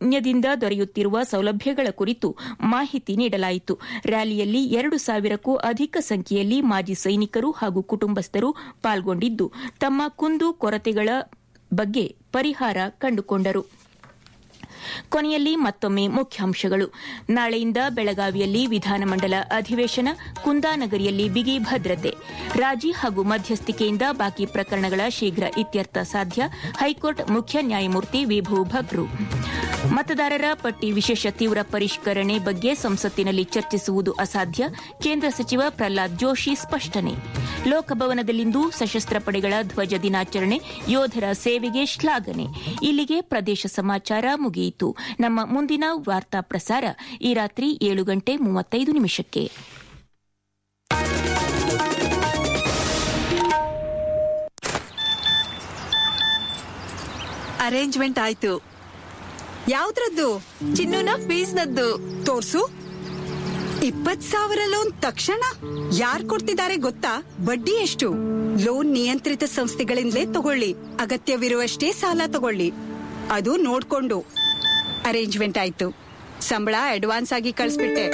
ಸೈನ್ಯದಿಂದ ದೊರೆಯುತ್ತಿರುವ ಸೌಲಭ್ಯಗಳ ಕುರಿತು ಮಾಹಿತಿ ನೀಡಲಾಯಿತು ರ್ಯಾಲಿಯಲ್ಲಿ ಎರಡು ಸಾವಿರಕ್ಕೂ ಅಧಿಕ ಸಂಖ್ಯೆಯಲ್ಲಿ ಮಾಜಿ ಸೈನಿಕರು ಹಾಗೂ ಕುಟುಂಬಸ್ಥರು ಪಾಲ್ಗೊಂಡಿದ್ದು ತಮ್ಮ ಕುಂದು ಕೊರತೆಗಳ ಬಗ್ಗೆ ಪರಿಹಾರ ಕಂಡುಕೊಂಡರು ಕೊನೆಯಲ್ಲಿ ಮತ್ತೊಮ್ಮೆ ಮುಖ್ಯಾಂಶಗಳು ನಾಳೆಯಿಂದ ಬೆಳಗಾವಿಯಲ್ಲಿ ವಿಧಾನಮಂಡಲ ಅಧಿವೇಶನ ಕುಂದಾನಗರಿಯಲ್ಲಿ ಬಿಗಿ ಭದ್ರತೆ ರಾಜಿ ಹಾಗೂ ಮಧ್ಯಸ್ಥಿಕೆಯಿಂದ ಬಾಕಿ ಪ್ರಕರಣಗಳ ಶೀಘ್ರ ಇತ್ಯರ್ಥ ಸಾಧ್ಯ ಹೈಕೋರ್ಟ್ ಮುಖ್ಯ ನ್ಯಾಯಮೂರ್ತಿ ವಿಭು ಭಕ್ರು ಮತದಾರರ ಪಟ್ಟಿ ವಿಶೇಷ ತೀವ್ರ ಪರಿಷ್ಕರಣೆ ಬಗ್ಗೆ ಸಂಸತ್ತಿನಲ್ಲಿ ಚರ್ಚಿಸುವುದು ಅಸಾಧ್ಯ ಕೇಂದ್ರ ಸಚಿವ ಪ್ರಹ್ಲಾದ್ ಜೋಶಿ ಸ್ಪಷ್ಟನೆ ಲೋಕಭವನದಲ್ಲಿಂದು ಸಶಸ್ತ್ರ ಪಡೆಗಳ ಧ್ವಜ ದಿನಾಚರಣೆ ಯೋಧರ ಸೇವೆಗೆ ಶ್ಲಾಘನೆ ಇಲ್ಲಿಗೆ ಪ್ರದೇಶ ಸಮಾಚಾರ ಮುಗಿಯಿತು ನಮ್ಮ ಮುಂದಿನ ವಾರ್ತಾ ಪ್ರಸಾರ ಈ ರಾತ್ರಿ ಏಳು ಗಂಟೆ ಮೂವತ್ತೈದು ನಿಮಿಷಕ್ಕೆ ಅರೇಂಜ್ಮೆಂಟ್ ಆಯ್ತು ಯಾವ್ದ್ರದ್ದು ಚಿನ್ನುನ ಫೀಸ್ನದ್ದು ತೋರ್ಸು ಇಪ್ಪತ್ ಸಾವಿರ ಲೋನ್ ತಕ್ಷಣ ಯಾರ್ ಕೊಡ್ತಿದ್ದಾರೆ ಗೊತ್ತಾ ಬಡ್ಡಿ ಎಷ್ಟು ಲೋನ್ ನಿಯಂತ್ರಿತ ಸಂಸ್ಥೆಗಳಿಂದಲೇ ತಗೊಳ್ಳಿ ಅಗತ್ಯವಿರುವಷ್ಟೇ ಸಾಲ ತಗೊಳ್ಳಿ ಅದು ನೋಡ್ಕೊಂಡು ಅರೇಂಜ್ಮೆಂಟ್ ಆಯ್ತು ಸಂಬಳ ಅಡ್ವಾನ್ಸ್ ಆಗಿ ಕಳಿಸ್ಬಿಟ್ಟೆ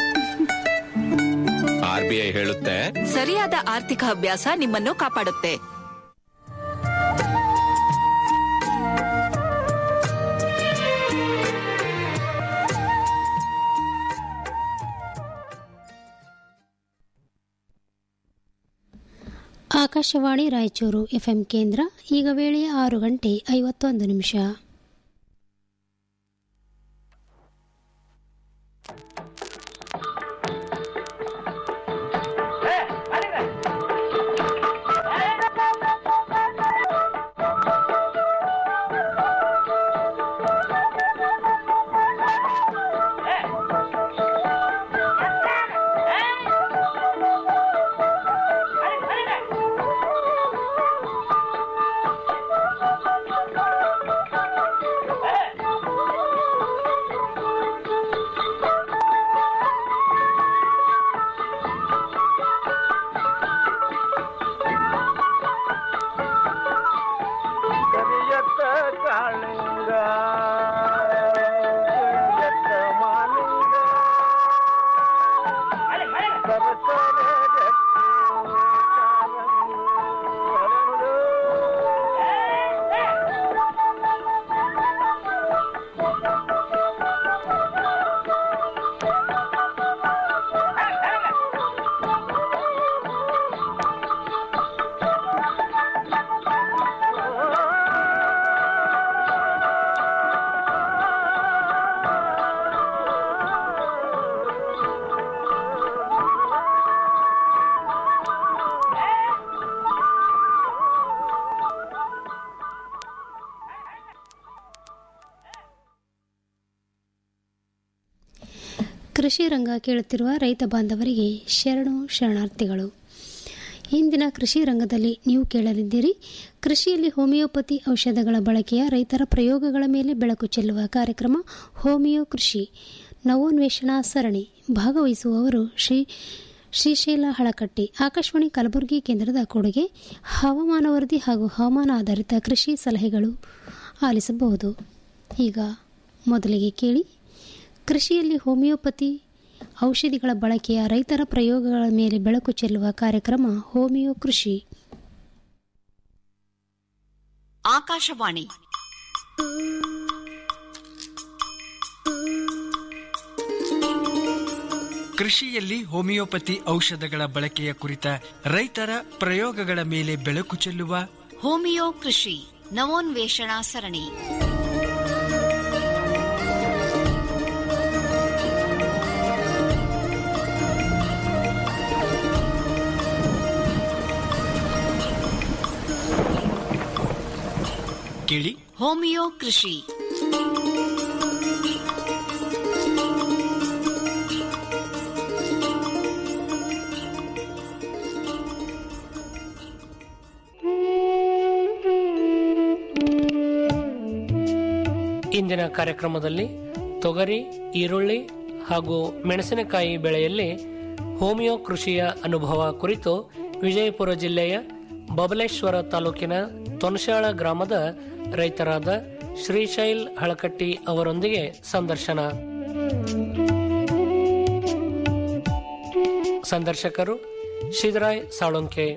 ಆರ್ ಬಿ ಐ ಹೇಳುತ್ತೆ ಸರಿಯಾದ ಆರ್ಥಿಕ ಅಭ್ಯಾಸ ನಿಮ್ಮನ್ನು ಕಾಪಾಡುತ್ತೆ ಆಕಾಶವಾಣಿ ರಾಯಚೂರು ಎಫ್ಎಂ ಕೇಂದ್ರ ಈಗ ವೇಳೆ ಆರು ಗಂಟೆ ಐವತ್ತೊಂದು ನಿಮಿಷ ಕರಿಯತ್ತ ಕಾಳಿಂಗ ಕರಿಯತ್ತ ಮಾಲಿಂಗ ಸರಸರ ಗಟ್ಟಿ ಕಾರಂಗು ಹರಳು. ಕೃಷಿ ರಂಗ ಕೇಳುತ್ತಿರುವ ರೈತ ಬಾಂಧವರಿಗೆ ಶರಣು ಶರಣಾರ್ಥಿಗಳು ಇಂದಿನ ಕೃಷಿ ರಂಗದಲ್ಲಿ ನೀವು ಕೇಳಲಿದ್ದೀರಿ ಕೃಷಿಯಲ್ಲಿ ಹೋಮಿಯೋಪತಿ ಔಷಧಗಳ ಬಳಕೆಯ ರೈತರ ಪ್ರಯೋಗಗಳ ಮೇಲೆ ಬೆಳಕು ಚೆಲ್ಲುವ ಕಾರ್ಯಕ್ರಮ ಹೋಮಿಯೋ ಕೃಷಿ ನವೋನ್ವೇಷಣಾ ಸರಣಿ ಭಾಗವಹಿಸುವವರು ಶ್ರೀ ಶ್ರೀಶೈಲ ಹಳಕಟ್ಟಿ ಆಕಾಶವಾಣಿ ಕಲಬುರಗಿ ಕೇಂದ್ರದ ಕೊಡುಗೆ ಹವಾಮಾನ ವರದಿ ಹಾಗೂ ಹವಾಮಾನ ಆಧಾರಿತ ಕೃಷಿ ಸಲಹೆಗಳು ಆಲಿಸಬಹುದು ಈಗ ಮೊದಲಿಗೆ ಕೇಳಿ ಕೃಷಿಯಲ್ಲಿ ಹೋಮಿಯೋಪತಿ ಔಷಧಿಗಳ ಬಳಕೆಯ ರೈತರ ಪ್ರಯೋಗಗಳ ಮೇಲೆ ಬೆಳಕು ಚೆಲ್ಲುವ ಕಾರ್ಯಕ್ರಮ ಹೋಮಿಯೋ ಕೃಷಿ ಆಕಾಶವಾಣಿ ಕೃಷಿಯಲ್ಲಿ ಹೋಮಿಯೋಪತಿ ಔಷಧಗಳ ಬಳಕೆಯ ಕುರಿತ ರೈತರ ಪ್ರಯೋಗಗಳ ಮೇಲೆ ಬೆಳಕು ಚೆಲ್ಲುವ ಹೋಮಿಯೋ ಕೃಷಿ ನವೋನ್ವೇಷಣಾ ಸರಣಿ ಕೇಳಿ ಹೋಮಿಯೋ ಕೃಷಿ ಇಂದಿನ ಕಾರ್ಯಕ್ರಮದಲ್ಲಿ ತೊಗರಿ ಈರುಳ್ಳಿ ಹಾಗೂ ಮೆಣಸಿನಕಾಯಿ ಬೆಳೆಯಲ್ಲಿ ಹೋಮಿಯೋ ಕೃಷಿಯ ಅನುಭವ ಕುರಿತು ವಿಜಯಪುರ ಜಿಲ್ಲೆಯ ಬಬಲೇಶ್ವರ ತಾಲೂಕಿನ ತೊನಶಾಳ ಗ್ರಾಮದ ರೈತರಾದ ಶ್ರೀಶೈಲ್ ಹಳಕಟ್ಟಿ ಅವರೊಂದಿಗೆ ಸಂದರ್ಶನ ಸಂದರ್ಶಕರು ಶಿವರಾಯ್ ಸಾಳುಂಕೆ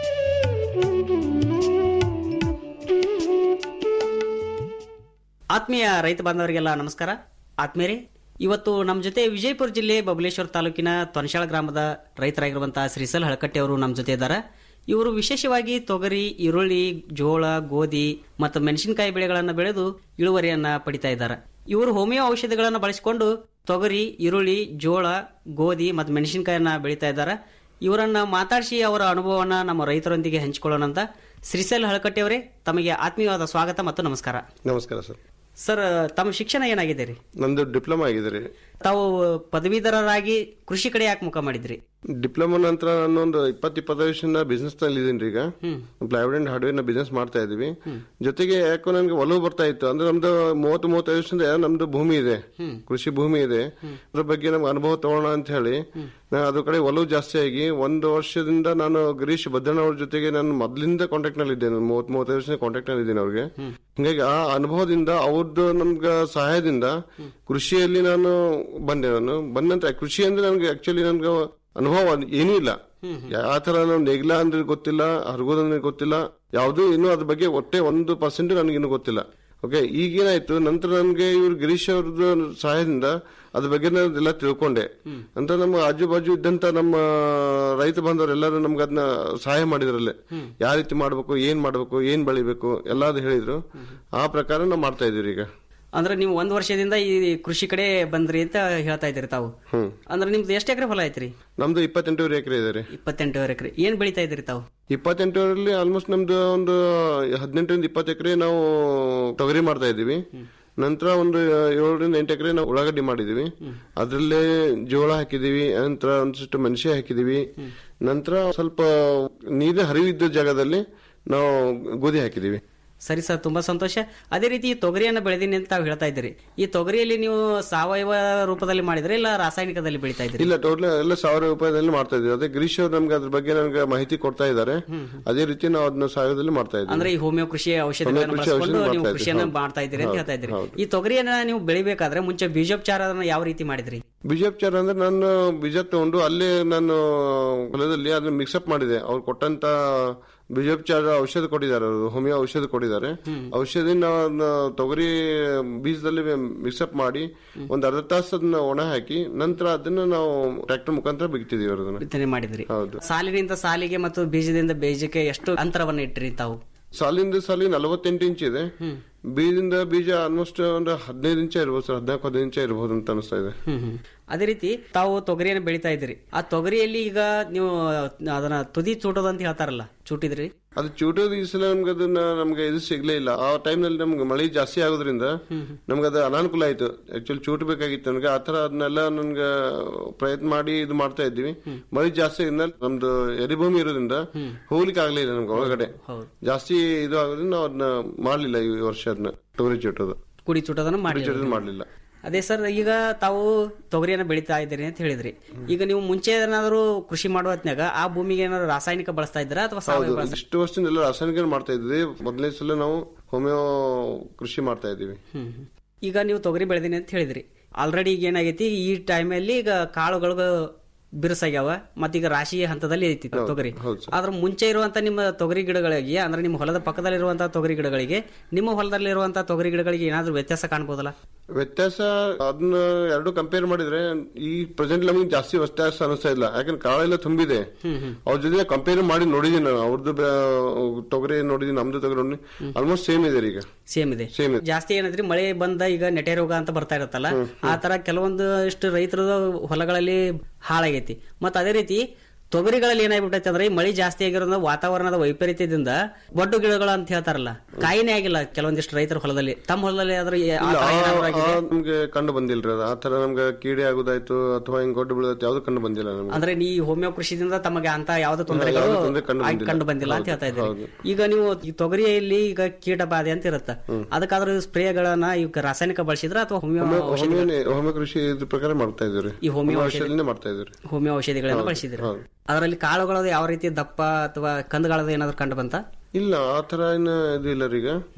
ಆತ್ಮೀಯ ರೈತ ಬಾಂಧವರಿಗೆಲ್ಲ ನಮಸ್ಕಾರ ಆತ್ಮೀಯರೇ ಇವತ್ತು ನಮ್ಮ ಜೊತೆ ವಿಜಯಪುರ ಜಿಲ್ಲೆ ಬಬಲೇಶ್ವರ ತಾಲೂಕಿನ ತೊನಶಾಳ ಗ್ರಾಮದ ರೈತರಾಗಿರುವಂತಹ ಶ್ರೀಸಲ್ ಹಳಕಟ್ಟಿ ಅವರು ನಮ್ಮ ಜೊತೆ ಇದ್ದಾರೆ ಇವರು ವಿಶೇಷವಾಗಿ ತೊಗರಿ ಈರುಳ್ಳಿ ಜೋಳ ಗೋಧಿ ಮತ್ತು ಮೆಣಸಿನಕಾಯಿ ಬೆಳೆಗಳನ್ನು ಬೆಳೆದು ಇಳುವರಿಯನ್ನ ಪಡಿತಾ ಇದ್ದಾರೆ ಇವರು ಹೋಮಿಯೋ ಔಷಧಿಗಳನ್ನು ಬಳಸಿಕೊಂಡು ತೊಗರಿ ಈರುಳ್ಳಿ ಜೋಳ ಗೋಧಿ ಮತ್ತು ಮೆಣಸಿನಕಾಯಿಯನ್ನ ಬೆಳೀತಾ ಇದ್ದಾರೆ ಇವರನ್ನ ಮಾತಾಡಿಸಿ ಅವರ ಅನುಭವವನ್ನ ನಮ್ಮ ರೈತರೊಂದಿಗೆ ಹಂಚಿಕೊಳ್ಳೋಣ ಅಂತ ಶ್ರೀಸಲ್ ಹಳಕಟ್ಟಿ ಅವರೇ ತಮಗೆ ಆತ್ಮೀಯವಾದ ಸ್ವಾಗತ ಮತ್ತು ನಮಸ್ಕಾರ ನಮಸ್ಕಾರ ಸರ್ ಸರ್ ತಮ್ಮ ಶಿಕ್ಷಣ ಏನಾಗಿದೆ ರೀ ನಂದು ಡಿಪ್ಲೊಮಾ ಆಗಿದೆ ರೀ ತಾವು ಪದವೀಧರರಾಗಿ ಕೃಷಿ ಕಡೆ ಯಾಕೆ ಮುಖ ಮಾಡಿದ್ರಿ ಡಿಪ್ಲೊಮಾ ನಂತರ ನಾನು ಒಂದು ಇಪ್ಪತ್ತು ಇಪ್ಪತ್ತೈದು ವರ್ಷದಿಂದ ಬಿಸ್ನೆಸ್ ನಲ್ಲಿ ಇದೀನಿ ಈಗ ಪ್ಲೈವುಡ್ ಅಂಡ್ ಹಾರ್ಡ್ವೇರ್ ನ ಬಿಸ್ನೆಸ್ ಮಾಡ್ತಾ ಇದೀವಿ ಜೊತೆಗೆ ಯಾಕೋ ನನಗೆ ಒಲವು ಬರ್ತಾ ಇತ್ತು ಅಂದ್ರೆ ನಮ್ದು ಮೂವತ್ತು ಮೂವತ್ತೈದು ವರ್ಷದಿಂದ ನಮ್ದು ಭೂಮಿ ಇದೆ ಕೃಷಿ ಭೂಮಿ ಇದೆ ಅದ್ರ ಬಗ್ಗೆ ನಮ್ಗೆ ಅನುಭವ ತಗೋಣ ಅಂತ ಹೇಳಿ ನಾನು ಅದ್ರ ಕಡೆ ಒಲವು ಜಾಸ್ತಿ ಆಗಿ ಒಂದು ವರ್ಷದಿಂದ ನಾನು ಗಿರೀಶ್ ಭದ್ರಣ್ಣ ಅವ್ರ ಜೊತೆಗೆ ನಾನು ಮೊದ್ಲಿಂದ ಕಾಂಟ್ಯಾಕ್ಟ್ ನಲ್ಲಿ ಇದ್ದೇನೆ ಮೂವತ್ ಮೂವತ್ತೈದು ವರ್ಷದಿಂದ ಕಾಂಟ್ಯಾಕ್ಟ್ ನಲ್ಲಿ ಇದ್ದೀನಿ ಅವ್ರಿಗೆ ಹಿಂಗಾಗಿ ಆ ಅನುಭವದಿಂದ ಅವ್ರದ್ದು ನಮ್ಗ ಸಹಾಯದಿಂದ ಕೃಷಿಯಲ್ಲಿ ನಾನು ಬಂದೆ ನಾನು ಬಂದ ನಂತರ ಕೃಷಿ ಅಂದ್ರೆ ನನಗೆ ಆಕ್ಚುಲಿ ನನ್ಗೆ ಅನುಭವ ಏನೂ ಇಲ್ಲ ಯಾವ ತರ ನಾವು ನೆಗ್ಲ ಅಂದ್ರೆ ಗೊತ್ತಿಲ್ಲ ಹರಗೋದಂದ್ರೆ ಗೊತ್ತಿಲ್ಲ ಯಾವ್ದು ಇನ್ನೂ ಅದ್ರ ಬಗ್ಗೆ ಒಟ್ಟೆ ಒಂದು ಪರ್ಸೆಂಟ್ ನನಗೆ ಇನ್ನೂ ಗೊತ್ತಿಲ್ಲ ಓಕೆ ಈಗೇನಾಯ್ತು ನಂತರ ನನ್ಗೆ ಇವ್ರು ಗಿರೀಶ್ ಅವ್ರದ್ದು ಸಹಾಯದಿಂದ ಅದ್ರ ಬಗ್ಗೆ ನಾನು ಎಲ್ಲ ತಿಳ್ಕೊಂಡೆ ಅಂತ ನಮ್ಮ ಆಜು ಬಾಜು ಇದ್ದಂತ ನಮ್ಮ ರೈತ ಬಾಂಧವರೆಲ್ಲರೂ ನಮ್ಗೆ ಅದನ್ನ ಸಹಾಯ ಮಾಡಿದ್ರಲ್ಲೇ ಯಾವ ರೀತಿ ಮಾಡ್ಬೇಕು ಏನ್ ಮಾಡ್ಬೇಕು ಏನ್ ಬೆಳಿಬೇಕು ಎಲ್ಲಾದ್ರು ಹೇಳಿದ್ರು ಆ ಪ್ರಕಾರ ನಾವು ಮಾಡ್ತಾ ಇದೀವಿ ಈಗ ಅಂದ್ರೆ ನೀವು ಒಂದ್ ವರ್ಷದಿಂದ ಈ ಕೃಷಿ ಕಡೆ ಬಂದ್ರಿ ಅಂತ ಹೇಳ್ತಾ ಇದ್ದೀರಿ ತಾವು ಹ್ಮ್ ಅಂದ್ರೆ ನಿಮ್ದು ಎಷ್ಟು ಎಕರೆ ಹೊಲ ಐತ್ರಿ ನಮ್ದು ಇಪ್ಪತ್ತೆಂಟೂವರೆ ಎಕರೆ ಇದೆ ರೀ ಇಪ್ಪತ್ತೆಂಟು ಎಕರೆ ಏನ್ ಬೆಳಿತಾ ಇದ್ರಿ ತಾವು ಇಪ್ಪತ್ತೆಂಟರಲ್ಲಿ ಆಲ್ಮೋಸ್ಟ್ ನಮ್ದು ಒಂದು ಹದಿನೆಂಟರಿಂದ ಇಪ್ಪತ್ತು ಎಕರೆ ನಾವು ತೊಗರಿ ಮಾಡ್ತಾ ಇದ್ದೀವಿ ನಂತರ ಒಂದು ಏಳರಿಂದ ಎಂಟು ಎಕರೆ ನಾವು ಉಳ್ಳಾಗಡ್ಡಿ ಮಾಡಿದೀವಿ ಅದರಲ್ಲೇ ಜೋಳ ಹಾಕಿದೀವಿ ನಂತರ ಒಂದಿಷ್ಟು ಮೆಣಸೆ ಹಾಕಿದೀವಿ ನಂತರ ಸ್ವಲ್ಪ ನೀರಿನ ಹರಿವಿದ್ದ ಜಾಗದಲ್ಲಿ ನಾವು ಗೋಧಿ ಹಾಕಿದೀವಿ ಸರಿ ಸರ್ ತುಂಬಾ ಸಂತೋಷ ಅದೇ ರೀತಿ ಈ ತೊಗರಿಯನ್ನ ಬೆಳೆದೀನಿ ಅಂತ ತಾವು ಹೇಳ್ತಾ ಇದ್ದೀರಿ ಈ ತೊಗರಿಯಲ್ಲಿ ನೀವು ಸಾವಯವ ರೂಪದಲ್ಲಿ ಮಾಡಿದ್ರೆ ಇಲ್ಲ ರಾಸಾಯನಿಕದಲ್ಲಿ ಬೆಳಿತಾ ಇದ್ರಿ ಇಲ್ಲ ಟೋಟಲ್ ಎಲ್ಲ ಸಾವಿರ ರೂಪಾಯಿದಲ್ಲಿ ಮಾಡ್ತಾ ಇದ್ದೀವಿ ಅದೇ ಗಿರೀಶ್ ಅವ್ರು ನಮ್ಗೆ ಅದ್ರ ಬಗ್ಗೆ ನಮ್ಗೆ ಮಾಹಿತಿ ಕೊಡ್ತಾ ಇದ್ದಾರೆ ಅದೇ ರೀತಿ ನಾವು ಅದನ್ನ ಸಾವಿರದಲ್ಲಿ ಮಾಡ್ತಾ ಇದ್ದೀವಿ ಅಂದ್ರೆ ಈ ಹೋಮಿಯೋ ಕೃಷಿ ಔಷಧಿಗಳನ್ನು ಹೋಮಿಯೋ ಕೃಷಿ ಬಳಸಿಕೊಂಡು ಔಷಧಿ ನೀವು ಮಾಡ್ತಾ ಕೃಷಿಯನ್ನ ಇದ್ದೀವಿ. ಮಾಡ್ತಾ ಇದ್ದೀರಿ ಅಂತ ಹೌದು, ಹೇಳ್ತಾ ಇದ್ದೀರಿ ಹೌದು. ಈ ತೊಗರಿಯನ್ನ ನೀವು ಬೆಳಿಬೇಕಾದ್ರೆ ಮುಂಚೆ ಬೀಜೋಪಚಾರನ ಯಾವ ರೀತಿ ಮಾಡಿದ್ರಿ ಬೀಜೋಪಚಾರ ಅಂದ್ರೆ ನಾನು ಬೀಜ ತಗೊಂಡು ಅಲ್ಲೇ ನಾನು ಹೊಲದಲ್ಲಿ ಅದನ್ನ ಮಿಕ್ಸಪ್ ಮಾಡಿದೆ ಅವ್ರು ಕೊಟ್ಟಂತ ಬೀಜೋಪಚಾರ ಔಷಧ ಕೊಟ್ಟಿದ್ದಾರೆ ಅವರು ಹೋಮಿಯೋ ಔಷಧ ಕೊಟ್ಟಿದ್ದಾರೆ ಔಷಧಿ ನಾವು ಅದನ್ನ ತೊಗರಿ ಬೀಜದಲ್ಲಿ ಮಿಕ್ಸಪ್ ಮಾಡಿ ಒಂದ್ ಅರ್ಧ ತಾಸು ಅದನ್ನ ಒಣ ಹಾಕಿ ನಂತರ ಅದನ್ನ ನಾವು ಟ್ರ್ಯಾಕ್ಟರ್ ಮುಖಾಂತರ ಬಿಗ್ತಿದೀವಿ ಅದನ್ನ ಬಿತ್ತನೆ ಮಾಡಿದ್ರಿ ಹೌದು ಸಾಲಿನಿಂದ ಸಾಲಿಗೆ ಮತ್ತು ಬೀಜದಿಂದ ಬೀಜಕ್ಕೆ ಎಷ್ಟು ಅಂತರವನ್ನು ಇಟ್ಟಿರಿ ತಾವು ಸಾಲಿಂದ ಸಾಲಿ ನಲವತ್ತೆಂಟು ಇಂಚ್ ಇದೆ ಬೀಜದಿಂದ ಬೀಜ ಆಲ್ಮೋಸ್ಟ್ ಒಂದು ಹದಿನೈದು ಇಂಚ ಇರ್ಬೋದು ಸರ್ ಹದಿನಾಲ್ಕು ಹದಿನೈದು ಇಂಚ ಇರ್ಬೋದು ಅಂತ ಅನಿಸ್ತಾ ಇದೆ ಅದೇ ರೀತಿ ತಾವು ತೊಗರಿಯನ್ನು ಬೆಳಿತಾ ಇದ್ರಿ ಆ ತೊಗರಿಯಲ್ಲಿ ಈಗ ನೀವು ಅದನ್ನ ತುದಿ ಚೂಟೋದು ಅಂತ ಹೇಳ್ತಾರಲ್ಲ ಚೂಟಿದ್ರಿ ಅದು ಚೂಟೋದು ಈ ಸಲ ನಮ್ಗೆ ಅದನ್ನ ನಮ್ಗೆ ಇದು ಸಿಗ್ಲೇ ಇಲ್ಲ ಆ ಟೈಮ್ ನಲ್ಲಿ ನಮ್ಗೆ ಮಳೆ ಜಾಸ್ತಿ ಆಗೋದ್ರಿಂದ ನಮ್ಗೆ ಅದು ಅನಾನುಕೂಲ ಆಯ್ತು ಆಕ್ಚುಲಿ ಚೂಟ್ ಬೇಕಾಗಿತ್ತು ನನಗೆ ಆತರ ಅದನ್ನೆಲ್ಲ ನನ್ಗೆ ಪ್ರಯತ್ನ ಮಾಡಿ ಇದು ಮಾಡ್ತಾ ಇದ್ದೀವಿ ಮಳೆ ಜಾಸ್ತಿ ಆಗಿದ್ಮೇಲೆ ನಮ್ದು ಎರಿಭೂಮಿ ಇರೋದ್ರಿಂದ ಹೋಗ್ಲಿಕ್ಕೆ ಆಗ್ಲಿಲ್ಲ ನಮ್ಗೆ ಒಳಗಡೆ ಜಾಸ್ತಿ ಇದು ಆಗೋದ್ರಿಂದ ನಾವು ಅದನ್ನ ಮಾಡ್ಲಿಲ್ಲ ಈ ವರ್ಷ ಅದನ್ನ ತೊಗರಿ ಚೂಟೋದು ಕುಡಿ ಚೂಟೋದನ್ನ ಮಾಡಿ ಚೂಟೋದು ಮಾಡ್ಲಿಲ್ಲ ಅದೇ ಸರ್ ಈಗ ತಾವು ತೊಗರಿಯನ್ನು ಬೆಳಿತಾ ಇದ್ದೀರಿ ಅಂತ ಹೇಳಿದ್ರಿ ಈಗ ನೀವು ಮುಂಚೆ ಏನಾದ್ರು ಕೃಷಿ ಮಾಡುವ ಹೊತ್ನ್ಯಾಗ ಆ ಭೂಮಿಗೆ ಏನಾದ್ರು ರಾಸಾಯನಿಕ ಬಳಸ್ತಾ ಇದ್ದೀರಾ ಅಥವಾ ಸಾವಯವ ಹೌದು ಬಳಸ್ತಾ ಇಷ್ಟು ವರ್ಷದಿಂದ ಎಲ್ಲ ರಾಸಾಯನಿಕ ಮಾಡ್ತಾ ಇದ್ವಿ ಮೊದಲನೇ ಸಲ ನಾವು ಹೋಮಿಯೋ ಕೃಷಿ ಮಾಡ್ತಾ ಇದ್ದೀವಿ ಹ್ಮ್ ಹ್ಮ್. ಈಗ ನೀವು ತೊಗರಿ ಬೆಳೆದಿನಿ ಅಂತ ಹೇಳಿದ್ರಿ ಆಲ್ರೆಡಿ ಈಗ ಏನಾಗೈತಿ ಈ ಟೈಮಲ್ಲಿ ಈಗ ಕಾಳುಗಳು ಬಿರುಸಾಗ್ಯಾವ ಮತ್ತೀಗ ರಾಶಿ ಹಂತದಲ್ಲಿ ಐತಿ ತೊಗರಿ ಹೌದು ಆದ್ರ ಮುಂಚೆ ಇರುವಂತ ನಿಮ್ಮ ತೊಗರಿ ಗಿಡಗಳಿಗೆ ಅಂದ್ರೆ ನಿಮ್ಮ ಹೊಲದ ಪಕ್ಕದಲ್ಲಿರುವಂತಹ ತೊಗರಿ ಗಿಡಗಳಿಗೆ ನಿಮ್ಮ ಹೊಲದಲ್ಲಿರುವಂತಹ ತೊಗರಿ ಗಿಡಗಳಿಗೆ ಏನಾದ್ರೂ ವ್ಯತ್ಯಾಸ ಕಾಣ್ಬೋದಲ್ಲ ವ್ಯತ್ಯಾಸ ಅದನ್ನ ಎರಡು ಕಂಪೇರ್ ಮಾಡಿದ್ರೆ ಈ ಪ್ರೆಸೆಂಟ್ ನಮಗೆ ಜಾಸ್ತಿ ವ್ಯತ್ಯಾಸ ಅನಿಸ್ತಾ ಇಲ್ಲ ಯಾಕಂದ್ರೆ ಕಾಳೆಲ್ಲ ತುಂಬಿದೆ ಅವ್ರ ಜೊತೆ ಕಂಪೇರ್ ಮಾಡಿ ನೋಡಿದೀನಿ ನಾನು ಅವ್ರದ್ದು ಬೆ- ತೊಗರಿ ನೋಡಿದೀನಿ ನಮ್ದು ತೊಗರಿ ನೋಡಿ ಆಲ್ಮೋಸ್ಟ್ ಸೇಮ್ ಇದೆ ಈಗ ಸೇಮ್ ಇದೆ ಸೇಮ್ ಇದೆ ಜಾಸ್ತಿ ಏನಂದ್ರೆ ಮಳೆ ಬಂದ ಈಗ ನೆಟೆ ರೋಗ ಅಂತ ಬರ್ತಾ ಇರುತ್ತಲ್ಲ ಆ ತರ ಕೆಲವೊಂದು ಇಷ್ಟು ರೈತರ ಹೊಲಗಳಲ್ಲಿ ಹಾಳಾಗೈತಿ ಮತ್ತ ಅದೇ ರೀತಿ ತೊಗರಿಗಳಲ್ಲಿ ಏನಾಗ್ಬಿಟ್ಟೈತೆ ಅಂದ್ರೆ ಈ ಮಳಿ ಜಾಸ್ತಿ ಆಗಿರೋದ್ರಿಂದ ವಾತಾವರಣದ ವೈಪರೀತ್ಯದಿಂದ ಬಡ್ಡು ಗಿಡಗಳು ಅಂತ ಹೇಳ್ತಾರಲ್ಲ ಕಾಯಿನೇ ಆಗಿಲ್ಲ ಕೆಲವೊಂದಿಷ್ಟು ರೈತರ ಹೊಲದಲ್ಲಿ ತಮ್ಮ ಹೊಲದಲ್ಲಿ ಆದ್ರೆ ಆ ಇಲ್ಲ, ತರ ಆ- ಏನಾದ್ರು ಆಗಿದೆ? ಆ ನಮ್ಗೆ ಕಂಡು ಬಂದಿಲ್ರಿ ಅದು ಆ ತರ ನಮ್ಗೆ ಕೀಡೆ ಆಗುದಾಯ್ತು ಅಥವಾ ಹಿಂಗ್ ಗೊಡ್ಡು ಬೀಳೋದಾಯ್ತು ಯಾವ್ದು ಕಂಡು ಬಂದಿಲ್ಲ ನಮ್ಗೆ ಅಂದ್ರೆ ನೀ ಹೋಮಿಯೋ ಕೃಷಿದಿಂದ ತಮಗೆ ಅಂತ ಯಾವ್ದು ತೊಂದರೆಗಳು ಯಾವ್ದು ತೊಂದ್ರೆ ಕಂಡು ಆಗಿ ಬಂದಿಲ್ಲ. ಕಂಡು ಬಂದಿಲ್ಲ ಅಂತ ಹೇಳ್ತಾ ಇದ್ದೀರಿ ಹೌದು. ಈಗ ನೀವು ಈ ತೊಗರಿಯಲ್ಲಿ ಈಗ ಕೀಟ ಬಾಧೆ ಅಂತ ಇರುತ್ತೆ ಅದಕ್ಕಾದ್ರೂ ಸ್ಪ್ರೇಗಳನ್ನ ಈಗ ರಾಸಾಯನಿಕ ಬಳಸಿದ್ರ ಅಥವಾ ಹೋಮಿಯೋ ಔಷಧಿ ಹೋಮಿಯೋ ಹೋಮಿಯೋ ಕೃಷಿ ಇದ್ರ ಪ್ರಕಾರ ಮಾಡ್ತಾ ಇದ್ದೀರಿ ಈ ಹೋಮಿಯೋ ಔಷಧಿನೇ ಮಾಡ್ತಾ ಇದ್ದೀರಿ ಹೋಮಿಯೋ ಔಷಧಿಗಳನ್ನು ಬಳಸಿದ್ರಿ ಹೌದು. ಅದರಲ್ಲಿ ಕಾಳುಗಳು ಯಾವ ರೀತಿ ದಪ್ಪ ಅಥವಾ ಕಂದುಗಳದ ಏನಾದ್ರು ಕಂಡು ಬಂತ ಇಲ್ಲ ಆ ತರ ಏನು ಇದು ಇಲ್ಲ ರೀ ಈಗ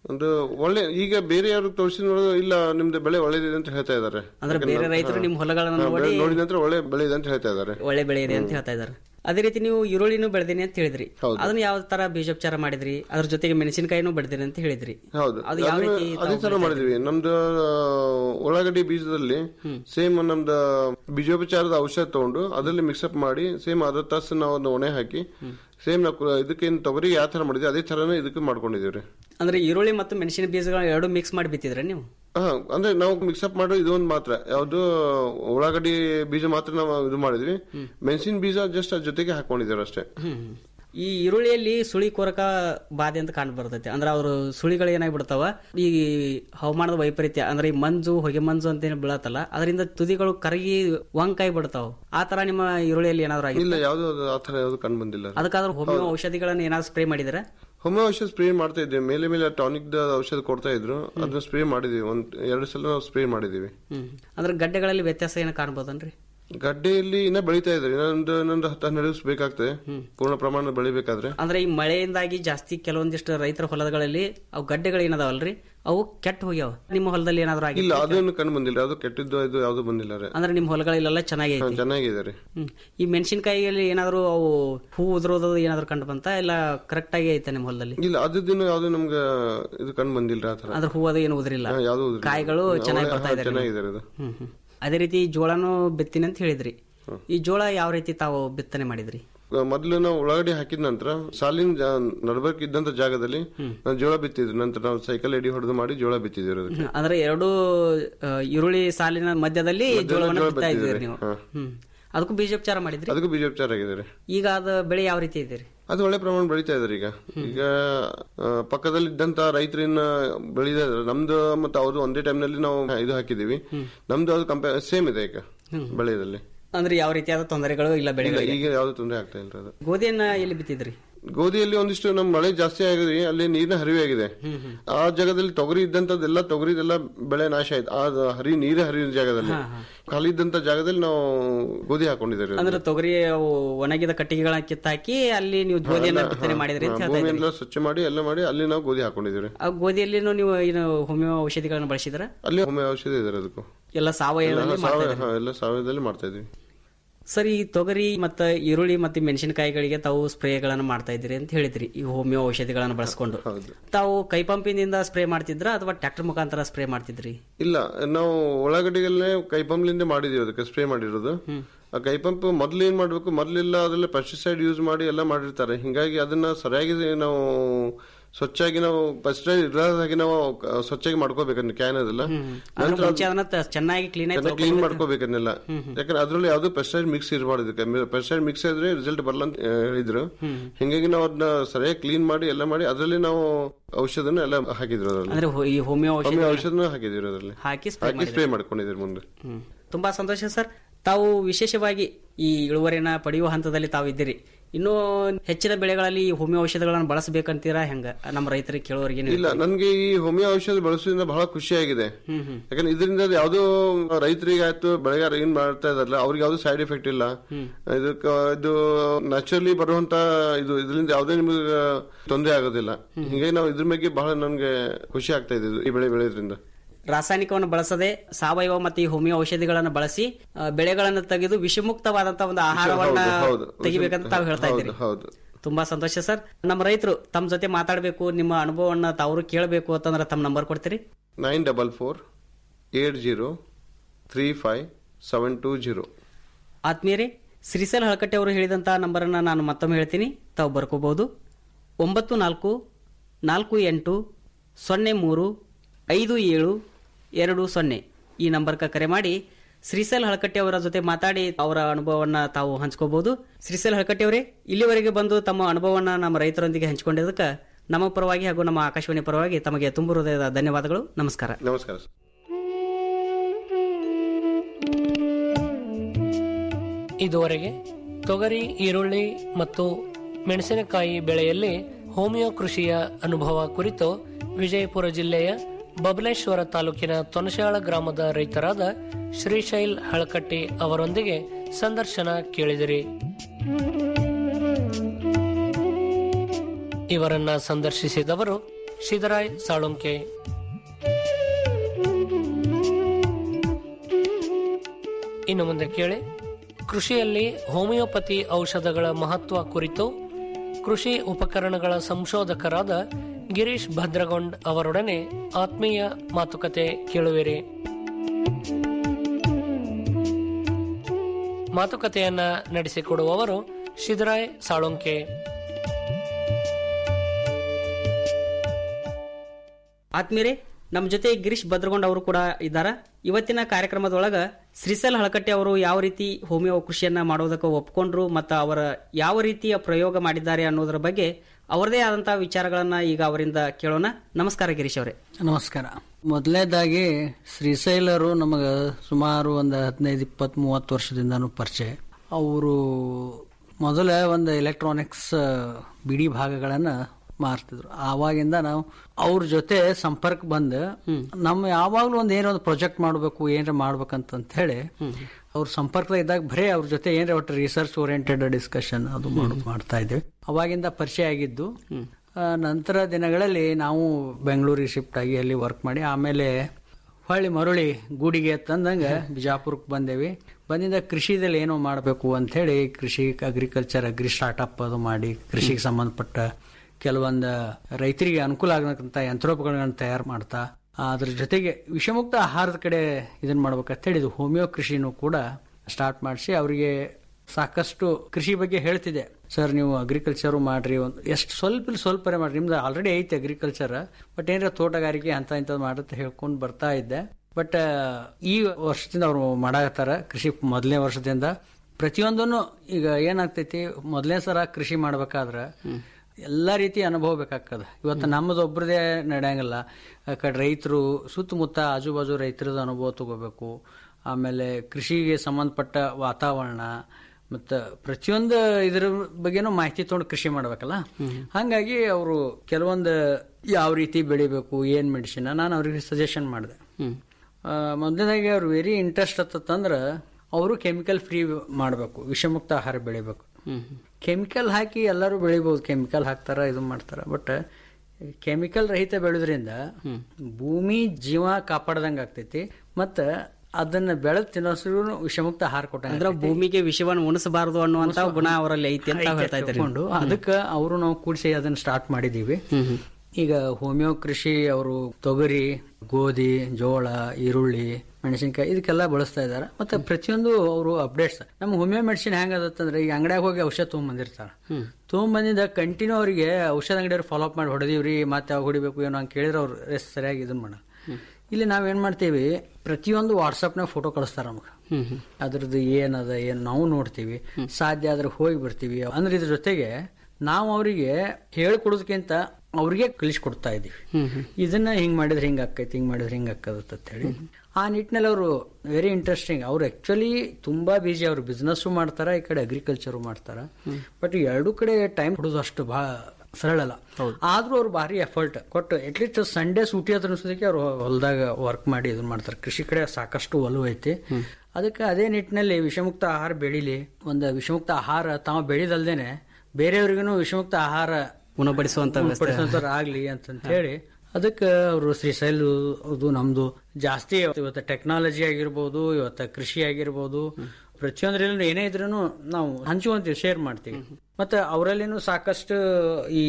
ಒಂದು ಒಳ್ಳೆ ಈಗ ಬೇರೆ ಯಾರು ತೋರಿಸಿ ನೋಡೋದು ಇಲ್ಲ ನಿಮ್ದು ಬೆಳೆ ಒಳ್ಳೇದಿದೆ ಅಂತ ಹೇಳ್ತಾ ಇದ್ದಾರೆ ಅಂದ್ರೆ ಬೇರೆ ರೈತರು ನಿಮ್ಮ ಹೊಲಗಳನ್ನ ನೋಡಿ ನೋಡಿದ ನಂತರ ಒಳ್ಳೆ ಬೆಳೆ ಇದೆ ಅಂತ ಹೇಳ್ತಾ ಇದ್ದಾರೆ ಒಳ್ಳೆ ಬೆಳೆ ಇದೆ ಅಂತ ಹೇಳ್ತಾ ಇದ್ದಾರೆ ಅದೇ ರೀತಿ ನೀವು ಈರುಳ್ಳಿನೂ ಬೆಳೆದಿನಿ ಅಂತ ಹೇಳಿದ್ರಿ ಹೌದು. ಅದನ್ನ ಯಾವ ತರ ಬೀಜೋಪಚಾರ ಮಾಡಿದ್ರಿ ಅದ್ರ ಜೊತೆಗೆ ಮೆಣಸಿನಕಾಯಿನೂ ಬೆಳೆದಿರಿ ಅಂತ ಹೇಳಿದ್ರಿ ಹೌದು ಅದು ಯಾವ ಅದನ್ನ- ರೀತಿ ಅದೇ ತರ ಮಾಡಿದ್ವಿ ನಮ್ದು ಆ, ಉಳ್ಳಾಗಡ್ಡಿ ಬೀಜದಲ್ಲಿ ಸೇಮ್ ನಮ್ದು ಬೀಜೋಪಚಾರದ ಔಷಧ ತಗೊಂಡು ಅದರಲ್ಲಿ ಮಿಕ್ಸಪ್ ಮಾಡಿ ಸೇಮ್ ಅದ್ರ ತಾಸು ನಾವು ಅದನ್ನ ಒಣೆ ಹಾಕಿ ಸೇಮ್ ನಾವು ಇದಕ್ಕೇನು ತೊಗರಿ ಯಾವ ತರ ಮಾಡಿದ್ವಿ ಅದೇ ತರನೇ ಇದಕ್ಕೆ ಮಾಡ್ಕೊಂಡಿದೀವಿ ಅಂದ್ರೆ ಈರುಳ್ಳಿ ಮತ್ತು ಮೆಣಸಿನ ಬೀಜಗಳ ಎರಡು ಮಿಕ್ಸ್ ಮಾಡಿ ಬಿತ್ತಿದ್ರೆ ನೀವು ಹಾ ಅಂದ್ರೆ ನಾವು ಮಿಕ್ಸಪ್ ಮಾಡೋ ಇದೊಂದು ಮಾತ್ರ ಯಾವ್ದು ಉಳ್ಳಾಗಡ್ಡಿ ಬೀಜ ಮಾತ್ರ ನಾವು ಇದು ಮಾಡಿದ್ವಿ ಮೆಣಸಿನ ಬೀಜ ಜಸ್ಟ್ ಅದ್ರ ಜೊತೆಗೆ ಹಾಕೊಂಡಿದ್ದೀವಿ ಅಷ್ಟೇ ಈ ಈರುಳ್ಳಿಯಲ್ಲಿ ಸುಳಿ ಕೊರಕ ಬಾಧೆ ಅಂತ ಕಂಡು ಬರ್ತೈತೆ ಅಂದ್ರೆ ಅವರು ಸುಳಿಗಳು ಏನಾಗ್ಬಿಡ್ತಾವ ಈ ಹವಾಮಾನದ ವೈಪರೀತ್ಯ ಅಂದ್ರೆ ಈ ಮಂಜು ಹೊಗೆ ಮಂಜು ಅಂತ ಏನು ಬೀಳತ್ತಲ್ಲ ಅದರಿಂದ ತುದಿಗಳು ಕರಗಿ ವಂಕಾಯಿ ಬಿಡ್ತಾವ ಆ ತರ ನಿಮ್ಮ ಈರುಳ್ಳಿಯಲ್ಲಿ ಏನಾದ್ರು ಆಗಿದೆ ಇಲ್ಲ ಯಾವ್ದು ಅದು ಆ ತರ ಯಾವ್ದು ಕಂಡು ಬಂದಿಲ್ಲ ಅದಕ್ಕಾದ್ರೂ ಹೋಮಿಯೋ ಔಷಧಿಗಳನ್ನ ಏನಾದ್ರು ಸ್ಪ್ರೇ ಮಾಡಿದ್ರೆ ಹೋಮಿಯೋ ಔಷಧ ಸ್ಪ್ರೇ ಮಾಡ್ತಾ ಇದ್ವಿ ಮೇಲೆ ಮೇಲೆ ಟಾನಿಕ್ ಔಷಧ ಕೊಡ್ತಾ ಇದ್ರು ಅದನ್ನ ಸ್ಪ್ರೇ ಮಾಡಿದೀವಿ ಒಂದ್ ಎರಡು ಸಲ ನಾವು ಸ್ಪ್ರೇ ಮಾಡಿದೀವಿ ಹ್ಮ್ ಅಂದ್ರೆ ಗಡ್ಡೆಗಳಲ್ಲಿ ವ್ಯತ್ಯಾಸ ಏನು ಕಾಣ್ಬೋದನ್ರಿ ಗಡ್ಡೆಯಲ್ಲಿ ಇನ್ನ ಬೆಳಿತಾ ಇದ್ರಿ ಇನ್ನೊಂದು ಇನ್ನೊಂದು ಹತ್ತು ಹನ್ನೆರಡು ದಿವಸ ಬೇಕಾಗ್ತದೆ ಪೂರ್ಣ ಪ್ರಮಾಣ ಬೆಳಿಬೇಕಾದ್ರೆ ಅಂದ್ರೆ ಈ ಮಳೆಯಿಂದಾಗಿ ಜಾಸ್ತಿ ಕೆಲವೊಂದಿಷ್ಟು ರೈತರ ಹೊಲಗಳಲ್ಲಿ ಅವು ಗಡ್ಡೆಗಳು ಏನದಾವಲ್ರಿ ಅವು ಕೆಟ್ಟ ಹೋಗ್ಯಾವ ನಿಮ್ಮ ಹೊಲದಲ್ಲಿ ಏನಾದ್ರು ಇಲ್ಲ ಆಗಿಲ್ಲ ಅದನ್ನು ಕಂಡು ಬಂದಿಲ್ಲ ಅದು ಕೆಟ್ಟಿದ್ದು ಇದು ಯಾವ್ದು ಬಂದಿಲ್ಲ ರೀ ಅಂದ್ರೆ ನಿಮ್ಮ ಹೊಲಗಳೆಲ್ಲ ಚೆನ್ನಾಗಿ ಹಾ, ಐತಿ ಚೆನ್ನಾಗಿದೆ ರೀ ಹ್ಮ್. ಈ ಮೆಣಸಿನಕಾಯಿಯಲ್ಲಿ ಏನಾದ್ರು ಅವು ಹೂ ಉದುರೋದು ಏನಾದ್ರು ಕಂಡು ಬಂತ ಇಲ್ಲ ಕರೆಕ್ಟ್ ಆಗಿ ಐತೆ ನಿಮ್ಮ ಹೊಲದಲ್ಲಿ ಇಲ್ಲ ಅದಿನ್ನು ಯಾವ್ದು ನಮ್ಗೆ ಇದು ಕಂಡು ಬಂದಿಲ್ಲ ಆ ತರ ಅದ್ರ ಹೂ ಅದು ಏನು ಉದ್ರಿಲ್ಲ ಹಾ, ಯಾವ್ದು ಉದ್ರಿಲ್ಲ. ಕಾಯಿಗಳು ಚೆನ್ನಾಗಿ ಹಾ, ಬರ್ತಾ ಇದಾರೆ ಚೆನ್ನಾಗಿದೆ ಅದು ಹ್ಮ್ ಹ್ಮ್. ಅದೇ ರೀತಿ ಜೋಳನೂ ಬಿತ್ತಿನಿ ಅಂತ ಹೇಳಿದ್ರಿ ಈ ಜೋಳ ಯಾವ ರೀತಿ ತಾವು ಬಿತ್ತನೆ ಮಾಡಿದ್ರಿ ಮೊದಲು ನಾವು ಉಳ್ಳಾಗಡ್ಡಿ ಹಾಕಿದ ನಂತರ ಸಾಲಿನ ನಡ್ಬರ್ಕ್ ಇದ್ದಂತ ಜಾಗದಲ್ಲಿ ನಾವು ಜೋಳ ಬಿತ್ತಿದ್ವಿ ನಂತರ ನಾವು ಸೈಕಲ್ ಎಡಿ ಹೊಡೆದು ಮಾಡಿ ಜೋಳ ಬಿತ್ತಿದ್ವಿ ಅದಕ್ಕೆ ಹ್ಮ್. ಅಂದ್ರೆ ಎರಡು ಆ, ಈರುಳ್ಳಿ ಸಾಲಿನ ಮಧ್ಯದಲ್ಲಿ ಜೋಳವನ್ನು ಜೋಳ ಬಿತ್ತಾ ಇದ್ದೀರಿ ಬಿತ್ತಿದ್ದೀರಿ. ನೀವು ಹಾ. ಹ್ಮ್ ಅದಕ್ಕೂ ಬೀಜೋಪಚಾರ ಮಾಡಿದ್ರಿ ಅದಕ್ಕೂ ಬೀಜೋಪಚಾರ ಆಗಿದೆ ರೀ ಈಗ ಅದ ಬೆಳೆ ಯಾವ ರೀತಿ ಇದೆ ರೀ ಅದು ಒಳ್ಳೆ ಪ್ರಮಾಣ ಬೆಳೀತಾ ಇದಾರೆ ಈಗ ಈಗ ಆ, ಪಕ್ಕದಲ್ಲಿ ಇದ್ದಂತ ರೈತರಿನ ಬೆಳೀತಾ ಇದಾರೆ ನಮ್ದು ಮತ್ತೆ ಅವ್ರದ್ದು ಒಂದೇ ಟೈಮ್ ನಲ್ಲಿ ನಾವು ಇದು ಹಾಕಿದೀವಿ ನಮ್ದು ಅದು ಕಂಪೇರ್ ಸೇಮ್ ಇದೆ ಈಗ ಬೆಳೆಯಲ್ಲಿ ಅಂದ್ರೆ ಯಾವ ರೀತಿಯಾದ ತೊಂದರೆಗಳು ಇಲ್ಲ ಇಲ್ಲ ಬೆಳೆಗಳಿಗೆ ಈಗ ಯಾವ್ದು ತೊಂದರೆ ಆಗ್ತಾ ಇಲ್ಲ ಅದು ಗೋಧಿಯನ್ನ ಎಲ್ಲಿ ಬಿತ್ತಿದ್ರಿ ಗೋಧಿಯಲ್ಲಿ ಒಂದಿಷ್ಟು ನಮ್ ಮಳೆ ಜಾಸ್ತಿ ಆಗಿದೆ ಅಲ್ಲಿ ನೀರಿನ ಹರಿವು ಆಗಿದೆ ಆ ಜಾಗದಲ್ಲಿ ತೊಗರಿ ಇದ್ದಂತದ್ದೆಲ್ಲ ತೊಗರಿದೆಲ್ಲ ಬೆಳೆ ನಾಶ ಆಯ್ತು ಆ ಹರಿ ನೀರ ಹರಿದ ಜಾಗದಲ್ಲಿ ಖಾಲಿ ಇದ್ದಂತ ಜಾಗದಲ್ಲಿ ನಾವು ಗೋಧಿ ಹಾಕೊಂಡಿದ್ದೇವೆ ಅಂದ್ರೆ ತೊಗರಿ ಅವು ಒಣಗಿದ ಕಟ್ಟಿಗೆಗಳನ್ನ ಕಿತ್ತಾಕಿ ಅಲ್ಲಿ ನೀವು ಗೋಧಿಯನ್ನ ಬಿತ್ತನೆ ಮಾಡಿದ್ರಿ ಅಂತ ಹೇಳ್ತಾ ಇದ್ರಿ ಭೂಮಿಯೆಲ್ಲ ಸ್ವಚ್ಛ ಮಾಡಿ ಎಲ್ಲ ಮಾಡಿ ಅಲ್ಲಿ ನಾವು ಗೋಧಿ ಹಾಕೊಂಡಿದ್ದೀವಿ ಆ ಗೋಧಿಯಲ್ಲಿನೂ ನೀವು ಏನು ಹೋಮಿಯೋ ಔಷಧಿಗಳನ್ನ ಬಳಸಿದ್ರ ಅಲ್ಲಿ ಒಮ್ಮೆ ಔಷಧಿ ಇದಾರೆ ಅದಕ್ಕೂ ಎಲ್ಲ ಸಾವಯವದಲ್ಲಿ ಮಾಡ್ತಾ ಸಾವಯವ ಇದ್ರಿ? ಹಾ, ಎಲ್ಲ ಸಾವಯವದಲ್ಲಿ ಮಾಡ್ತಾ ಇದೀವಿ ಸರ್ ಈ ತೊಗರಿ ಮತ್ತ ಈರುಳ್ಳಿ ಮತ್ತೆ ಮೆಣಸಿನಕಾಯಿಗಳಿಗೆ ತಾವು ಸ್ಪ್ರೇಗಳನ್ನು ಮಾಡ್ತಾ ಇದ್ದೀರಿ ಅಂತ ಹೇಳಿದ್ರಿ ಈ ಹೋಮಿಯೋ ಔಷಧಿಗಳನ್ನು ಬಳಸ್ಕೊಂಡು ತಾವು ಕೈ ಪಂಪಿನಿಂದ ಸ್ಪ್ರೇ ಮಾಡ್ತಿದ್ರ ಅಥವಾ ಟ್ರ್ಯಾಕ್ಟರ್ ಮುಖಾಂತರ ಸ್ಪ್ರೇ ಮಾಡ್ತಿದ್ರಿ ಇಲ್ಲ ನಾವು ಒಳಗಡೆಗಲ್ಲೇ ಕೈ ಪಂಪ್ಲಿಂದ ಮಾಡಿದೀವಿ ಅದಕ್ಕೆ ಸ್ಪ್ರೇ ಮಾಡಿರೋದು ಆ ಕೈ ಪಂಪ್ ಮೊದ್ಲು ಏನ್ ಮಾಡ್ಬೇಕು ಮೊದ್ಲೆಲ್ಲ ಅದ್ರಲ್ಲಿ ಪೆಸ್ಟಿಸೈಡ್ ಯೂಸ್ ಮಾಡಿ ಎಲ್ಲ ಮಾಡಿರ್ತಾರೆ ಹಿಂಗಾಗಿ ಅದನ್ನ ಸರಿಯಾಗಿ ನಾವು ಸ್ವಚ್ಛಾಗಿ ನಾವು ಪೆಸ್ಟಿಸೈಡ್ ಇರಲಾರ್ದಾಗಿ ನಾವು ಕ- ಸ್ವಚ್ಛಾಗಿ ಮಾಡ್ಕೋಬೇಕನ್ನ ಕ್ಯಾನ್ ಅದೆಲ್ಲ ಅದ್ರ ಮುಂಚೆ ಅದನ್ನ ತ- ಚೆನ್ನಾಗಿ ಕ್ಲೀನ್ ಆಗಿ ಕ್ಲೀನ್ ಮಾಡ್ಕೋಬೇಕನ್ನೆಲ್ಲ ಯಾಕಂದ್ರೆ ಅದ್ರಲ್ಲಿ ಯಾವ್ದು ಪೆಸ್ಟಿಸೈಡ್ ಮಿಕ್ಸ್ ಇರಬಾರ್ದು ಇದಕ್ಕೆ ಪೆಸ್ಟಿಸೈಡ್ ಮಿಕ್ಸ್ ಇದ್ರೆ ರಿಸಲ್ಟ್ ಬರಲ್ಲ ಅಂತ ಆ, ಹೇಳಿದ್ರು ಹಿಂಗಾಗಿ ನಾವು ಅದನ್ನ ಸರಿಯಾಗಿ ಕ್ಲೀನ್ ಮಾಡಿ ಎಲ್ಲ ಮಾಡಿ ಅದರಲ್ಲಿ ನಾವು ಔಷಧನ ಎಲ್ಲ ಹಾಕಿದ್ರು ಅದರಲ್ಲಿ ಅಂದ್ರೆ ಹೋ- ಈ ಹೋಮಿಯೋ ಔಷಧಿ ಒಮ್ಮೆ ಔಷಧನ ಹಾಕಿದಿರಿ ಅದರಲ್ಲಿ ಹಾಕಿ ಸ್ಪ್ರೇ ಹಾಕಿ ಸ್ಪ್ರೇ ಮಾಡ್ಕೊಂಡಿದ್ದೀರಿ ಮುಂದೆ ಹ್ಮ್. ತುಂಬಾ ಸಂತೋಷ ಸರ್ ತಾವು ವಿಶೇಷವಾಗಿ ಈ ಇಳುವರಿನ ಪಡೆಯುವ ಹಂತದಲ್ಲಿ ತಾವು ಇದ್ದೀರಿ ಇನ್ನೂ ಹೆಚ್ಚಿನ ಬೆಳೆಗಳಲ್ಲಿ ಈ ಹೋಮಿಯೋ ಔಷಧಗಳನ್ನು ಬಳಸಬೇಕಂತೀರಾ ಹೆಂಗ ನಮ್ಮ ರೈತರಿಗೆ ಕೇಳೋರಿಗೆ ಏನು ಇಲ್ಲ ನನ್ಗೆ ಈ ಹೋಮಿಯೋ ಔಷಧ ಬಳಸೋದ್ರಿಂದ ಬಹಳ ಖುಷಿಯಾಗಿದೆ ಯಾಕಂದ್ರೆ ಇದರಿಂದ ಯಾವ್ದೋ ರೈತರಿಗೆ ಆಯ್ತು ಬೆಳೆಗಾರ ಏನ್ ಮಾಡ್ತಾ ಇದಾರಲ್ಲ ಅವ್ರಿಗೆ ಯಾವ್ದು ಸೈಡ್ ಎಫೆಕ್ಟ್ ಇಲ್ಲ ಇದಕ್ಕ ಇದು ನ್ಯಾಚುರಲಿ ಬರುವಂತ ಇದು ಇದರಿಂದ ಯಾವ್ದೇ ನಿಮಗೆ ತೊಂದರೆ ಆಗೋದಿಲ್ಲ ಹಿಂಗಾಗಿ ನಾವು ಇದ್ರ ಬಗ್ಗೆ ಬಹಳ ನನ್ಗೆ ಖುಷಿ ಆಗ್ತಾ ಇದೆ ಇದು, ಈ ಬೆಳೆ ಬೆಳೆಯೋದ್ರಿಂದ ರಾಸಾಯನಿಕವನ್ನು ಬಳಸದೆ ಸಾವಯವ ಮತ್ತು ಈ ಹೋಮಿಯೋ ಔಷಧಿಗಳನ್ನು ಬಳಸಿ ಆ, ಬೆಳೆಗಳನ್ನು ತೆಗೆದು ವಿಷಮುಕ್ತವಾದಂತಹ ಒಂದು ಆಹಾರವನ್ನ ಹೌದು, ಹೌದು. ತೆಗಿಬೇಕಂತ ತಾವು ಹೇಳ್ತಾ ಹೌದು, ಇದ್ದೀರಿ ಹೌದು ತುಂಬಾ ಸಂತೋಷ ಸರ್ ನಮ್ಮ ರೈತರು ತಮ್ಮ ಜೊತೆ ಮಾತಾಡಬೇಕು ನಿಮ್ಮ ಅನುಭವವನ್ನ ತಾವರು ಕೇಳಬೇಕು ಅಂತಂದ್ರೆ ತಮ್ಮ ನಂಬರ್ ಕೊಡ್ತೀರಿ nine double four eight zero three five seven two zero ಆತ್ಮೀಯರೇ ಶ್ರೀಸಲ್ ಹಳಕಟ್ಟೆ ಅವರು ಹೇಳಿದಂಥ ನಂಬರನ್ನು ನಾನು ಮತ್ತೊಮ್ಮೆ ಹೇಳ್ತೀನಿ ತಾವು ಬರ್ಕೋಬಹುದು ಒಂಬತ್ತು ನಾಲ್ಕು ನಾಲ್ಕು ಎಂಟು ಸೊನ್ನೆ ಮೂರು ಐದು ಏಳು ಎರಡು ಸೊನ್ನೆ ಈ ನಂಬರ್ಗೆ ಕರೆ ಮಾಡಿ ಶ್ರೀಸಲ್ ಹಳಕಟ್ಟೆ ಅವರ ಜೊತೆ ಮಾತಾಡಿ ಅವರ ಅನುಭವವನ್ನ ತಾವು ಹಂಚ್ಕೋಬಹುದು ಶ್ರೀಸಲ್ ಹಳಕಟ್ಟೆ ಅವರೇ ಇಲ್ಲಿವರೆಗೆ ಬಂದು ತಮ್ಮ ಅನುಭವವನ್ನ ನಮ್ಮ ರೈತರೊಂದಿಗೆ ಹಂಚಿಕೊಂಡಿದ್ದಕ್ಕೆ ನಮ್ಮ ಪರವಾಗಿ ಹಾಗೂ ನಮ್ಮ ಆಕಾಶವಾಣಿ ಪರವಾಗಿ ತಮಗೆ ತುಂಬ ಹೃದಯದ ಧನ್ಯವಾದಗಳು ನಮಸ್ಕಾರ ನಮಸ್ಕಾರ ಸರ್ ಇದುವರೆಗೆ ತೊಗರಿ ಈರುಳ್ಳಿ ಮತ್ತು ಮೆಣಸಿನಕಾಯಿ ಬೆಳೆಯಲ್ಲಿ ಹೋಮಿಯೋ ಕೃಷಿಯ ಅನುಭವ ಕುರಿತು ವಿಜಯಪುರ ಜಿಲ್ಲೆಯ ಬಬಲೇಶ್ವರ ತಾಲೂಕಿನ ತೊನಶಾಳ ಗ್ರಾಮದ ರೈತರಾದ ಶ್ರೀಶೈಲ್ ಹಳಕಟ್ಟಿ ಅವರೊಂದಿಗೆ ಸಂದರ್ಶನ ಕೇಳಿದಿರಿ ಇವರನ್ನ ಸಂದರ್ಶಿಸಿದವರು ಶಿದರಾಯ್ ಸಾಳುಂಕೆ ಇನ್ನು ಮುಂದೆ ಕೇಳಿ ಕೃಷಿಯಲ್ಲಿ ಹೋಮಿಯೋಪತಿ ಔಷಧಗಳ ಮಹತ್ವ ಕುರಿತು ಕೃಷಿ ಉಪಕರಣಗಳ ಸಂಶೋಧಕರಾದ ಗಿರೀಶ್ ಭದ್ರಗೊಂಡ್ ಅವರೊಡನೆ ಆತ್ಮೀಯ ಮಾತುಕತೆ ಕೇಳುವಿರಿ ಮಾತುಕತೆಯನ್ನ ನಡೆಸಿಕೊಡುವವರು ಶಿದರಾಯ್ ಸಾಳುಂಕೆ ಆತ್ಮೀಯರೇ ನಮ್ಮ ಜೊತೆ ಗಿರೀಶ್ ಭದ್ರಗೊಂಡ್ ಅವರು ಕೂಡ ಇದ್ದಾರೆ ಇವತ್ತಿನ ಕಾರ್ಯಕ್ರಮದೊಳಗ ಶ್ರೀಸಲ್ ಹಳಕಟ್ಟಿ ಅವರು ಯಾವ ರೀತಿ ಹೋಮಿಯೋ ಕೃಷಿಯನ್ನ ಮಾಡೋದಕ್ಕೆ ಒಪ್ಕೊಂಡ್ರು ಮತ್ತು ಅವರ ಯಾವ ರೀತಿಯ ಪ್ರಯೋಗ ಮಾಡಿದ್ದಾರೆ ಅನ್ನೋದ್ರ ಬಗ್ಗೆ ಅವರದೇ ಆದಂತಹ ವಿಚಾರಗಳನ್ನ ಈಗ ಅವರಿಂದ ಕೇಳೋಣ ನಮಸ್ಕಾರ ಗಿರೀಶ್ ಅವರೇ ನಮಸ್ಕಾರ ಮೊದಲನೇದಾಗಿ ಶ್ರೀಶೈಲರು ನಮಗೆ ಸುಮಾರು ಒಂದು ಹದಿನೈದು ಇಪ್ಪತ್ತ್ ಮೂವತ್ತು ವರ್ಷದಿಂದನೂ ಪರಿಚಯ ಅವರು ಮೊದಲ ಒಂದು ಎಲೆಕ್ಟ್ರಾನಿಕ್ಸ್ ಬಿಡಿ ಭಾಗಗಳನ್ನು ಮಾರ್ತಿದ್ರು ಆವಾಗಿಂದ ನಾವು ಅವ್ರ ಜೊತೆ ಸಂಪರ್ಕ ಬಂದು ನಮ್ಮ ಯಾವಾಗಲೂ ಒಂದು ಏನೋ ಒಂದು ಪ್ರಾಜೆಕ್ಟ್ ಮಾಡಬೇಕು ಏನಾರ ಮಾಡ್ಬೇಕಂತ ಹೇಳಿ ಅವ್ರ ಸಂಪರ್ಕದಾಗ ಇದ್ದಾಗ ಬರೇ ಅವ್ರ ಜೊತೆ ಏನಾರ ಒಟ್ಟು ರಿಸರ್ಚ್ ಓರಿಯೆಂಟೆಡ್ ಡಿಸ್ಕಷನ್ ಅದು ಮಾಡೋದು ಮಾಡ್ತಾ ಇದ್ವಿ ಅವಾಗಿಂದ ಪರಿಚಯ ಆಗಿದ್ದು ಆ, ನಂತರ ದಿನಗಳಲ್ಲಿ ನಾವು ಬೆಂಗಳೂರಿಗೆ ಶಿಫ್ಟ್ ಆಗಿ ಅಲ್ಲಿ ವರ್ಕ್ ಮಾಡಿ ಆಮೇಲೆ ಹೊಳ್ಳಿ ಮರಳಿ ಗೂಡಿಗೆ ತಂದಂಗ ಬಿಜಾಪುರಕ್ಕೆ ಬಂದೇವಿ ಬಂದಿಂದ ಕೃಷಿದಲ್ಲಿ ಏನೋ ಮಾಡಬೇಕು ಅಂತ ಹೇಳಿ ಕೃಷಿ ಅಗ್ರಿಕಲ್ಚರ್ ಅಗ್ರಿ ಸ್ಟಾರ್ಟ್ಅಪ್ ಅದು ಮಾಡಿ ಕೃಷಿಗೆ ಸಂಬಂಧಪಟ್ಟ ಕೆಲವೊಂದು ರೈತರಿಗೆ ಅನುಕೂಲ ಆಗತಕ್ಕಂಥ ಯಂತ್ರೋಪಕರಣಗಳನ್ನ ತಯಾರು ಮಾಡ್ತಾ ಅದ್ರ ಜೊತೆಗೆ ವಿಷಮುಕ್ತ ಆಹಾರದ ಕಡೆ ಇದನ್ನ ಮಾಡ್ಬೇಕಂತ ಹೇಳಿ ಇದು ಹೋಮಿಯೋ ಕೃಷಿನೂ ಕೂಡ ಸ್ಟಾರ್ಟ್ ಮಾಡಿಸಿ ಅವರಿಗೆ ಸಾಕಷ್ಟು ಕೃಷಿ ಬಗ್ಗೆ ಹೇಳ್ತಿದೆ ಸರ್ ನೀವು ಅಗ್ರಿಕಲ್ಚರು ಮಾಡ್ರಿ ಒಂದು ಎಷ್ಟು ಸ್ವಲ್ಪ ಸ್ವಲ್ಪರೇ ಮಾಡ್ರಿ ನಿಮ್ದು ಆಲ್ರೆಡಿ ಐತಿ ಅಗ್ರಿಕಲ್ಚರ್ ಬಟ್ ಏನಾರ ತೋಟಗಾರಿಕೆ ಅಂತ ಇಂಥದ್ದು ಮಾಡುತ್ತೆ ಹೇಳ್ಕೊಂಡು ಬರ್ತಾ ಇದ್ದೆ ಬಟ್ ಈ ವರ್ಷದಿಂದ ಅವರು ಮಾಡಾಕತ್ತಾರ ಕೃಷಿ ಮೊದಲನೇ ವರ್ಷದಿಂದ ಪ್ರತಿಯೊಂದನ್ನು ಈಗ ಏನಾಗ್ತೈತಿ ಮೊದಲನೇ ಸಲ ಕೃಷಿ ಮಾಡ್ಬೇಕಾದ್ರೆ ಎಲ್ಲ ರೀತಿ ಅನುಭವ ಬೇಕಾಗ್ತದ ಇವತ್ತು ನಮ್ಮದು ಒಬ್ಬರದೇ ನಡೆಯಂಗಿಲ್ಲ ಆ ಕಡೆ ರೈತರು ಸುತ್ತಮುತ್ತ ಆಜು ಬಾಜು ರೈತರದ ಅನುಭವ ತಗೋಬೇಕು ಆಮೇಲೆ ಕೃಷಿಗೆ ಸಂಬಂಧಪಟ್ಟ ವಾತಾವರಣ ಮತ್ತು ಪ್ರತಿಯೊಂದು ಇದ್ರ ಬಗ್ಗೆನೂ ಮಾಹಿತಿ ತೊಗೊಂಡು ಕೃಷಿ ಮಾಡ್ಬೇಕಲ್ಲ ಹಾಗಾಗಿ ಅವರು ಕೆಲವೊಂದು ಯಾವ ರೀತಿ ಬೆಳಿಬೇಕು ಏನು ಮೆಡಿಸಿನ್ ನಾನು ಅವ್ರಿಗೆ ಸಜೆಷನ್ ಮಾಡಿದೆ ಮೊದಲನೇದಾಗಿ ಅವ್ರು ವೆರಿ ಇಂಟ್ರೆಸ್ಟ್ ಹತ್ತಂದ್ರೆ ಅವರು ಕೆಮಿಕಲ್ ಫ್ರೀ ಮಾಡಬೇಕು ವಿಷಮುಕ್ತ ಆಹಾರ ಬೆಳಿಬೇಕು ಕೆಮಿಕಲ್ ಹಾಕಿ ಎಲ್ಲರೂ ಬೆಳಿಬೋದು ಕೆಮಿಕಲ್ ಹಾಕ್ತಾರ ಇದು ಮಾಡ್ತಾರ ಬಟ್ ಕೆಮಿಕಲ್ ರಹಿತ ಬೆಳೆದ್ರಿಂದ ಭೂಮಿ ಜೀವ ಕಾಪಾಡ್ದಂಗ ಆಗ್ತೈತಿ ಮತ್ತ ಅದನ್ನ ಬೆಳೆದ್ ತಿನ್ನೋಸ್ರು ವಿಷಮುಕ್ತ ಆಹಾರ ಕೊಟ್ಟ ಅಂದ್ರೆ ಭೂಮಿಗೆ ವಿಷವನ್ನು ಉಣಿಸಬಾರದು ಅನ್ನುವಂತ ಗುಣ ಅವರಲ್ಲಿ ಐತಿ ಅಂತ ಹೇಳ್ತಾ ಇದ್ದಾರೆ ಅದಕ್ಕೆ ಅವರು ನಾವು ಕೂಡಿಸಿ ಅದನ್ನ ಸ್ಟಾರ್ಟ್ ಮಾಡಿದೀವಿ ಈಗ ಹೋಮಿಯೋ ಕೃಷಿ ಅವರು ತೊಗರಿ ಗೋಧಿ ಜೋಳ ಈರುಳ್ಳಿ ಮೆಣಸಿನಕಾಯಿ ಇದಕ್ಕೆಲ್ಲ ಬಳಸ್ತಾ ಇದ್ದಾರೆ ಮತ್ತೆ ಪ್ರತಿಯೊಂದು ಅವರು ಅಪ್ಡೇಟ್ಸ್ ನಮ್ಮ ಹೋಮಿಯೋ ಮೆಡಿಸಿನ್ ಹೆಂಗ್ ಅದತ್ತಂದ್ರೆ ಈಗ ಅಂಗಡಿಯಾಗ ಹೋಗಿ ಔಷಧ ತೊಗೊಂಬಂದಿರ್ತಾರ ತೊಗೊಂಬಂದಿದ್ದ ಕಂಟಿನ್ಯೂ ಅವರಿಗೆ ಔಷಧ ಅಂಗಡಿಯವ್ರು ಫಾಲೋ ಅಪ್ ಮಾಡಿ ಹೊಡೆದಿವ್ರಿ ಮತ್ತೆ ಯಾವಾಗ ಹೊಡಿಬೇಕು ಏನೋ ಹಂಗೆ ಕೇಳಿದ್ರೆ ಅವ್ರು ಎಷ್ಟ್ ಸರಿಯಾಗಿ ಇದನ್ನ ಮಾಡ ಇಲ್ಲಿ ನಾವೇನ್ ಮಾಡ್ತೀವಿ ಪ್ರತಿಯೊಂದು ವಾಟ್ಸಪ್ನಾಗ ಫೋಟೋ ಕಳಿಸ್ತಾರ ನಮಗೆ ಅದ್ರದ್ದು ಏನದ ಏನ್ ನಾವು ನೋಡ್ತೀವಿ ಸಾಧ್ಯ ಆದ್ರೆ ಹೋಗಿ ಬರ್ತೀವಿ ಅಂದ್ರೆ ಇದ್ರ ಜೊತೆಗೆ ನಾವು ಅವರಿಗೆ ಹೇಳ್ಕೊಡೋದಕ್ಕಿಂತ ಅವ್ರಿಗೆ ಕಲಿಸ್ಕೊಡ್ತಾ ಇದೀವಿ ಇದನ್ನ ಹಿಂಗ್ ಮಾಡಿದ್ರೆ ಹಿಂಗ್ ಆಕೈತಿ ಹಿಂಗ್ ಮಾಡಿದ್ರೆ ಹಿಂಗ್ ಆಕ್ಕದತ್ತ ಅಂತ ಹೇಳಿ ಆ ನಿಟ್ಟಿನಲ್ಲಿ ಅವರು ವೆರಿ ಇಂಟ್ರೆಸ್ಟಿಂಗ್ ಅವ್ರು ಆಕ್ಚುಲಿ ತುಂಬಾ ಬಿಜಿ ಅವ್ರು ಬಿಸ್ನೆಸ್ ಮಾಡ್ತಾರ ಈ ಕಡೆ ಅಗ್ರಿಕಲ್ಚರ್ ಮಾಡ್ತಾರ ಬಟ್ ಎರಡು ಕಡೆ ಟೈಮ್ ಕೊಡೋದು ಅಷ್ಟು ಬಹಳ ಸರಳ ಅಲ್ಲ ಆದ್ರೂ ಅವ್ರು ಭಾರಿ ಎಫರ್ಟ್ ಕೊಟ್ಟು ಅಟ್ಲೀಸ್ಟ್ ಸಂಡೇ ಸೂಟಿ ಅದ್ರ ಅನ್ಸೋದಕ್ಕೆ ಅವ್ರು ಹೊಲದಾಗ ವರ್ಕ್ ಮಾಡಿ ಇದನ್ನ ಮಾಡ್ತಾರೆ ಕೃಷಿ ಕಡೆ ಸಾಕಷ್ಟು ಒಲವು ಐತಿ ಅದಕ್ಕೆ ಅದೇ ನಿಟ್ಟಿನಲ್ಲಿ ವಿಷಮುಕ್ತ ಆಹಾರ ಬೆಳಿಲಿ ಒಂದು ವಿಷಮುಕ್ತ ಆಹಾರ ತಾವು ಬೆಳಿದಲ್ದೇನೆ ಬೇರೆಯವ್ರಿಗೂ ವಿಷಮುಕ್ತ ಆಹಾರ ಉಣಬಡಿಸುವಂತ ಉಣಬಡಿಸುವಂತವ್ರು ಆಗ್ಲಿ ಅಂತಂತ ಹೇಳಿ ಅದಕ್ಕೆ ಅವರು ಶ್ರೀಶೈಲ್ ಅದು ನಮ್ದು ಜಾಸ್ತಿ ಇವತ್ತು ಟೆಕ್ನಾಲಜಿ ಆಗಿರ್ಬೋದು ಇವತ್ತು ಕೃಷಿ ಆಗಿರ್ಬೋದು ಪ್ರತಿಯೊಂದ್ರಲ್ಲಿ ಏನೇ ಇದ್ರೂ ನಾವು ಹಂಚುವಂತೀವಿ ಶೇರ್ ಮಾಡ್ತೀವಿ ಮತ್ತೆ ಅವರಲ್ಲಿನೂ ಸಾಕಷ್ಟು ಈ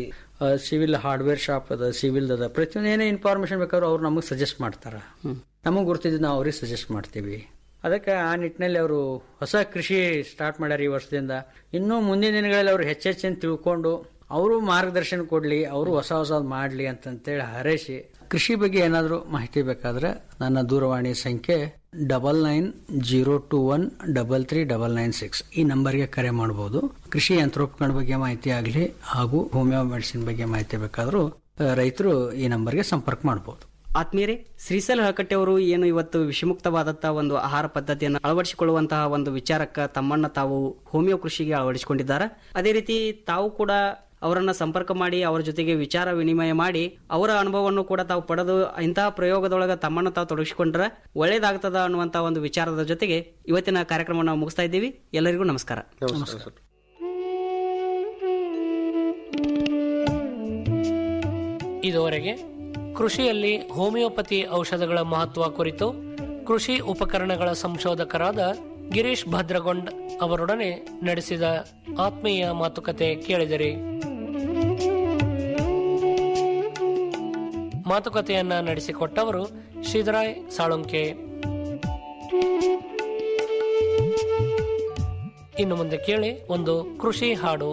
ಸಿವಿಲ್ ಹಾರ್ಡ್ವೇರ್ ಶಾಪ್ ಅದ ಸಿವಿಲ್ ಅದ ಪ್ರತಿಯೊಂದು ಏನೇ ಇನ್ಫಾರ್ಮೇಶನ್ ಬೇಕಾದ್ರೂ ಅವ್ರು ನಮಗೆ ಸಜೆಸ್ಟ್ ಮಾಡ್ತಾರ ನಮಗೆ ಗುರ್ತಿದ್ದು ನಾವು ಅವ್ರಿಗೆ ಸಜೆಸ್ಟ್ ಮಾಡ್ತೀವಿ ಅದಕ್ಕೆ ಆ ನಿಟ್ಟಿನಲ್ಲಿ ಅವರು ಹೊಸ ಕೃಷಿ ಸ್ಟಾರ್ಟ್ ಮಾಡ್ಯಾರ ಈ ವರ್ಷದಿಂದ ಇನ್ನೂ ಮುಂದಿನ ದಿನಗಳಲ್ಲಿ ಅವರು ಹೆಚ್ಚೆಚ್ಚಿನ ತಿಳ್ಕೊಂಡು ಅವರು ಮಾರ್ಗದರ್ಶನ ಕೊಡ್ಲಿ ಅವರು ಹೊಸ ಹೊಸದ್ ಮಾಡ್ಲಿ ಅಂತಂತೇಳಿ ಹಾರೈಸಿ ಕೃಷಿ ಬಗ್ಗೆ ಏನಾದರೂ ಮಾಹಿತಿ ಬೇಕಾದ್ರೆ ನನ್ನ ದೂರವಾಣಿ ಸಂಖ್ಯೆ double nine zero two one double three double nine six ಈ ನಂಬರ್ಗೆ ಕರೆ ಮಾಡಬಹುದು ಕೃಷಿ ಯಂತ್ರೋಪಕರಣ ಬಗ್ಗೆ ಮಾಹಿತಿ ಆಗಲಿ ಹಾಗೂ ಹೋಮಿಯೋ ಮೆಡಿಸಿನ್ ಬಗ್ಗೆ ಮಾಹಿತಿ ಬೇಕಾದರೂ ರೈತರು ಈ ನಂಬರ್ಗೆ ಸಂಪರ್ಕ ಮಾಡಬಹುದು ಆತ್ಮೀಯರೇ ಶ್ರೀಸಲ್ ಹಳಕಟ್ಟೆ ಅವರು ಏನು ಇವತ್ತು ವಿಷಮುಕ್ತವಾದಂತಹ ಒಂದು ಆಹಾರ ಪದ್ಧತಿಯನ್ನು ಅಳವಡಿಸಿಕೊಳ್ಳುವಂತಹ ಒಂದು ವಿಚಾರಕ್ಕೆ ತಮ್ಮನ್ನ ತಾವು ಹೋಮಿಯೋ ಕೃಷಿಗೆ ಅಳವಡಿಸಿಕೊಂಡಿದ್ದಾರೆ ಅದೇ ರೀತಿ ತಾವು ಕೂಡ ಅವರನ್ನ ಸಂಪರ್ಕ ಮಾಡಿ ಅವರ ಜೊತೆಗೆ ವಿಚಾರ ವಿನಿಮಯ ಮಾಡಿ ಅವರ ಅನುಭವವನ್ನು ಕೂಡ ತಾವು ಪಡೆದು ಇಂತಹ ಪ್ರಯೋಗದೊಳಗ ತಮ್ಮನ್ನು ತಾವು ತೊಡಗಿಸಿಕೊಂಡ್ರೆ ಒಳ್ಳೇದಾಗ್ತದ ಅನ್ನುವಂತಹ ಒಂದು ವಿಚಾರದ ಜೊತೆಗೆ ಇವತ್ತಿನ ಕಾರ್ಯಕ್ರಮವನ್ನು ನಾವು ಮುಗಿಸ್ತಾ ಇದ್ದೀವಿ ಎಲ್ಲರಿಗೂ ನಮಸ್ಕಾರ ನಮಸ್ಕಾರ ಸರ್ ಇದುವರೆಗೆ ಕೃಷಿಯಲ್ಲಿ ಹೋಮಿಯೋಪತಿ ಔಷಧಗಳ ಮಹತ್ವ ಕುರಿತು ಕೃಷಿ ಉಪಕರಣಗಳ ಸಂಶೋಧಕರಾದ ಗಿರೀಶ್ ಭದ್ರಗೊಂಡ್ ಅವರೊಡನೆ ನಡೆಸಿದ ಆತ್ಮೀಯ ಮಾತುಕತೆ ಕೇಳಿದಿರಿ ಮಾತುಕತೆಯನ್ನ ನಡೆಸಿಕೊಟ್ಟವರು ಶ್ರೀಧರಾಯ್ ಸಾಳುಂಕೆ ಇನ್ನು ಮುಂದೆ ಕೇಳಿ ಒಂದು ಕೃಷಿ ಹಾಡು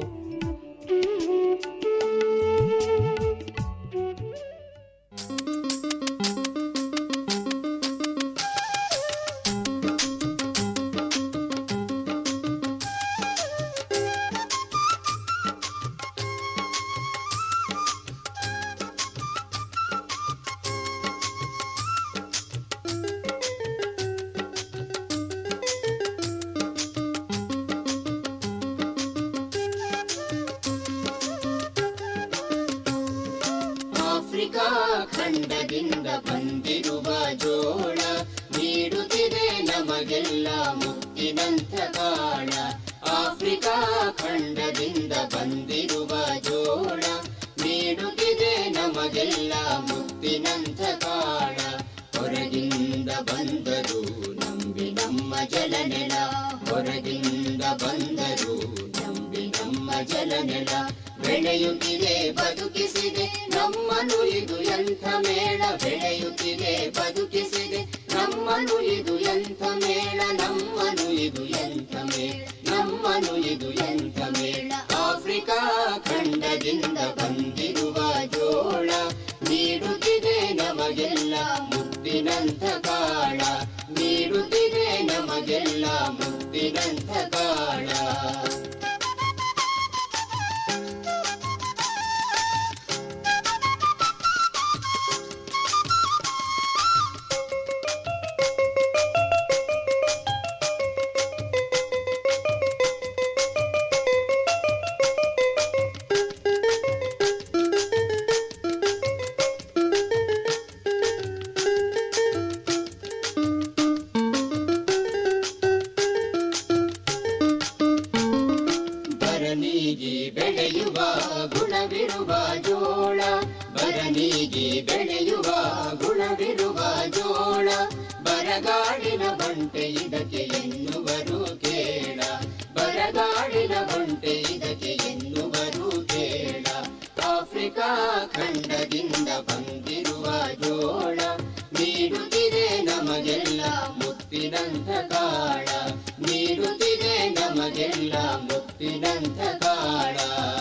ಆಫ್ರಿಕಾ ಖಂಡದಿಂದ ಬಂದಿರುವ ಜೋಳ ನೀಡುತ್ತಿದೆ ನಮಗೆಲ್ಲ ಮುತ್ತಿನಂಥ ಕಾಳ ಆಫ್ರಿಕಾ ಖಂಡದಿಂದ ಬಂದಿರುವ ಜೋಳ ನೀಡುತ್ತಿದೆ ನಮಗೆಲ್ಲ ಮುತ್ತಿನಂಥ ಕಾಳ ಹೊರಗಿಂದ ಬಂದರು ನಂಬಿ ನಮ್ಮ ಜಲನೆಲ ಹೊರಗಿಂದ ಬಂದರು ನಂಬಿ ನಮ್ಮ ಜಲನೆಲ ಬೆಳೆಯುತ್ತಿದೆ ಬದುಕಿಸಿದೆ ನಮ್ಮನು ಇದು ಎಂಥ ಮೇಳ ಬೆಳೆಯುತ್ತಿದೆ ಬದುಕಿಸಿದೆ ನಮ್ಮನು ಇದು ಎಂಥ ಮೇಳ ನಮ್ಮನು ಇದು ಎಂಥ ಮೇಳ ನಮ್ಮನು ಇದು ಎಂಥ ಮೇಳ ಆಫ್ರಿಕಾ ಖಂಡದಿಂದ ಬಂದಿರುವ ಜೋಳ ನೀಡುತ್ತಿದೆ ನಮಗೆಲ್ಲ ಮುತ್ತಿನಂಥ ಕಾಳ ನೀಡುತ್ತಿದೆ ನಮಗೆಲ್ಲ ಮುತ್ತಿನಂಥ ಕಾಳ ಬರನಿಗೆ ಬೆಳೆಯುವ ಗುಣವಿರುವ ಜೋಳ ಬರನಿಗೆ ಬೆಳೆಯುವ ಗುಣವಿರುವ ಜೋಳ ಬರಗಾಡಿನ ಬಂಟೆ ಇದಕ್ಕೆ ಎನ್ನುವರು ಕೇಳ ಬರಗಾಡಿನ ಬಂಟೆ ಇದಕ್ಕೆ ಎನ್ನುವರು ಕೇಳ ಆಫ್ರಿಕಾ ಖಂಡದಿಂದ ಬಂದಿರುವ ಜೋಳ ನೀಡುತ್ತಿದೆ ನಮಗೆಲ್ಲ ಮುತ್ತಿನಂಥ ಕಾಳ ನೀಡುತ್ತಿದೆ ನಮಗೆಲ್ಲ ಮುತ್ತಿನಂಥ ಕಾಳ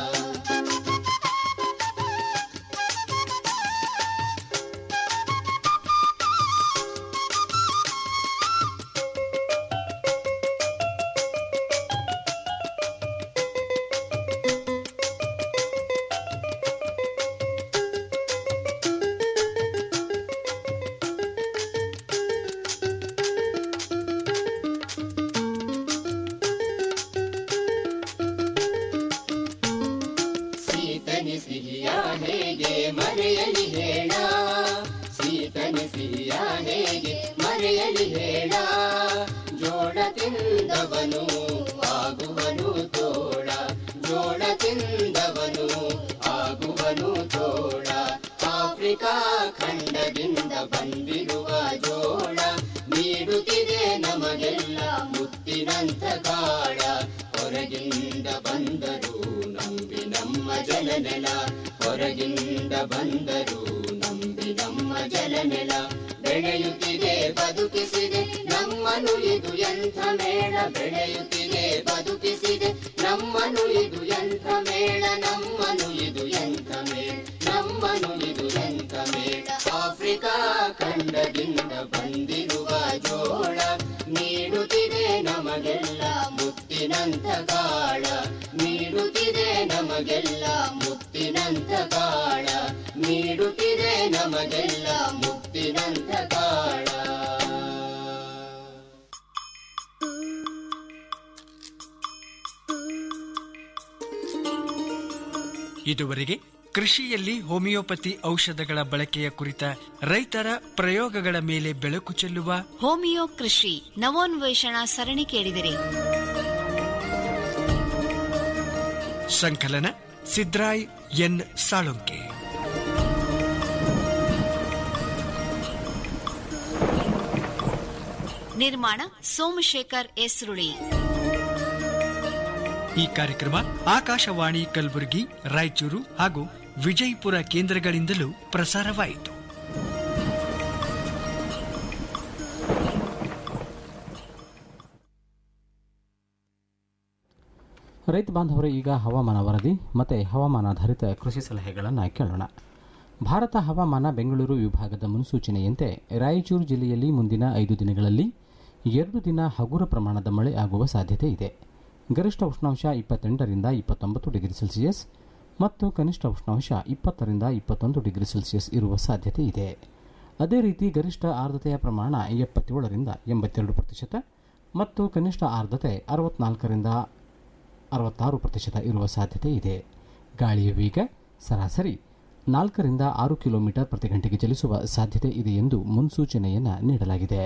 ಸೀತನಿ ಸಿಹಿಯ ಹೇಗೆ ಮರೆಯಲಿ ಹೇಳ ಸೀತನಿ ಸಿಹಿಯ ಹೇಗೆ ಮರೆಯಲಿ ಹೇಳ ಜೋಳ ತಿಂದವನು ಆಗುವನು ತೋಳ ಜೋಳ ತಿಂದವನು ಆಗುವನು ತೋಳ ಆಫ್ರಿಕಾ ಖಂಡದಿಂದ ಬಂದಿರುವ ಜೋಳ ನೀಡುತ್ತಿದೆ ನಮಗೆಲ್ಲ ಮುತ್ತಿನಂಥ ಕಾಳ ಹೊರಗಿಂದ ಬಂದರು ನಂಬಿ ನಮ್ಮ ಜಲನೆಲ ಹೊರಗಿಂದ ಬಂದರು ನಂಬಿ ನಮ್ಮ ಜಲನೆಲ ಬೆಳೆಯುತ್ತಿದೆ ಬದುಕಿಸಿದೆ ನಮ್ಮನು ಇದು ಎಂಥ ಮೇಳ ಬೆಳೆಯುತ್ತಿದೆ ಬದುಕಿಸಿದೆ ನಮ್ಮನು ಇದು ಎಂಥ ಮೇಳ ನಮ್ಮನು ಇದು ಎಂಥ ಮೇಳ ನಮ್ಮನು ಇದು ಎಂಥ ಮೇಳ ಆಫ್ರಿಕಾ ಖಂಡದಿಂದ ಬಂದಿರುವ ಜೋಳ ನೀಡುತ್ತಿದೆ ನಮಗೆಲ್ಲ ಮುತ್ತಿನಂಥ ಕಾಳ ನೀಡುತ್ತಿದೆ ನಮಗೆಲ್ಲ ಮುತ್ತಿನಂಥ ಕಾಳ ನೀಡುತ್ತಿದೆ ನಮಗೆಲ್ಲ ಮುತ್ತಿನಂಥ ಕಾಳ ಇದುವರೆಗೆ ಕೃಷಿಯಲ್ಲಿ ಹೋಮಿಯೋಪತಿ ಔಷಧಗಳ ಬಳಕೆಯ ಕುರಿತ ರೈತರ ಪ್ರಯೋಗಗಳ ಮೇಲೆ ಬೆಳಕು ಚೆಲ್ಲುವ ಹೋಮಿಯೋ ಕೃಷಿ ನವೋನ್ವೇಷಣಾ ಸರಣಿ ಕೇಳಿದಿರಿ ಸಂಕಲನ ಸಿದ್ರಾಯ್ ಎನ್ ಸಾಳುಂಕೆ ನಿರ್ಮಾಣ ಸೋಮಶೇಖರ್ ಎಸ್ರುಳಿ ಈ ಕಾರ್ಯಕ್ರಮ ಆಕಾಶವಾಣಿ ಕಲಬುರಗಿ ರಾಯಚೂರು ಹಾಗೂ ವಿಜಯಪುರ ಕೇಂದ್ರಗಳಿಂದಲೂ ಪ್ರಸಾರವಾಯಿತು ರೈತ ಬಾಂಧವರು ಈಗ ಹವಾಮಾನ ವರದಿ ಮತ್ತು ಹವಾಮಾನಾಧಾರಿತ ಕೃಷಿ ಸಲಹೆಗಳನ್ನು ಕೇಳೋಣ ಭಾರತ ಹವಾಮಾನ ಬೆಂಗಳೂರು ವಿಭಾಗದ ಮುನ್ಸೂಚನೆಯಂತೆ ರಾಯಚೂರು ಜಿಲ್ಲೆಯಲ್ಲಿ ಮುಂದಿನ ಐದು ದಿನಗಳಲ್ಲಿ ಎರಡು ದಿನ ಹಗುರ ಪ್ರಮಾಣದ ಮಳೆ ಆಗುವ ಸಾಧ್ಯತೆ ಇದೆ ಗರಿಷ್ಠ ಉಷ್ಣಾಂಶ ಇಪ್ಪತ್ತೆಂಟರಿಂದ ಇಪ್ಪತ್ತೊಂಬತ್ತು ಡಿಗ್ರಿ ಸೆಲ್ಸಿಯಸ್ ಮತ್ತು ಕನಿಷ್ಠ ಉಷ್ಣಾಂಶ ಇಪ್ಪತ್ತರಿಂದ ಇಪ್ಪತ್ತೊಂದು ಡಿಗ್ರಿ ಸೆಲ್ಸಿಯಸ್ ಇರುವ ಸಾಧ್ಯತೆ ಇದೆ ಅದೇ ರೀತಿ ಗರಿಷ್ಠ ಆರ್ದ್ರತೆಯ ಪ್ರಮಾಣ ಎಪ್ಪತ್ತೇಳರಿಂದ ಎಂಬತ್ತೆರಡು ಪ್ರತಿಶತ ಮತ್ತು ಕನಿಷ್ಠ ಆರ್ದ್ರತೆ ಅರವತ್ನಾಲ್ಕರಿಂದ ಅರವತ್ತಾರು ಪ್ರತಿಶತ ಇರುವ ಸಾಧ್ಯತೆ ಇದೆ ಗಾಳಿಯ ವೇಗ ಸರಾಸರಿ ನಾಲ್ಕರಿಂದ ಆರು ಕಿಲೋಮೀಟರ್ ಪ್ರತಿ ಗಂಟೆಗೆ ಚಲಿಸುವ ಸಾಧ್ಯತೆ ಇದೆ ಎಂದು ಮುನ್ಸೂಚನೆಯನ್ನು ನೀಡಲಾಗಿದೆ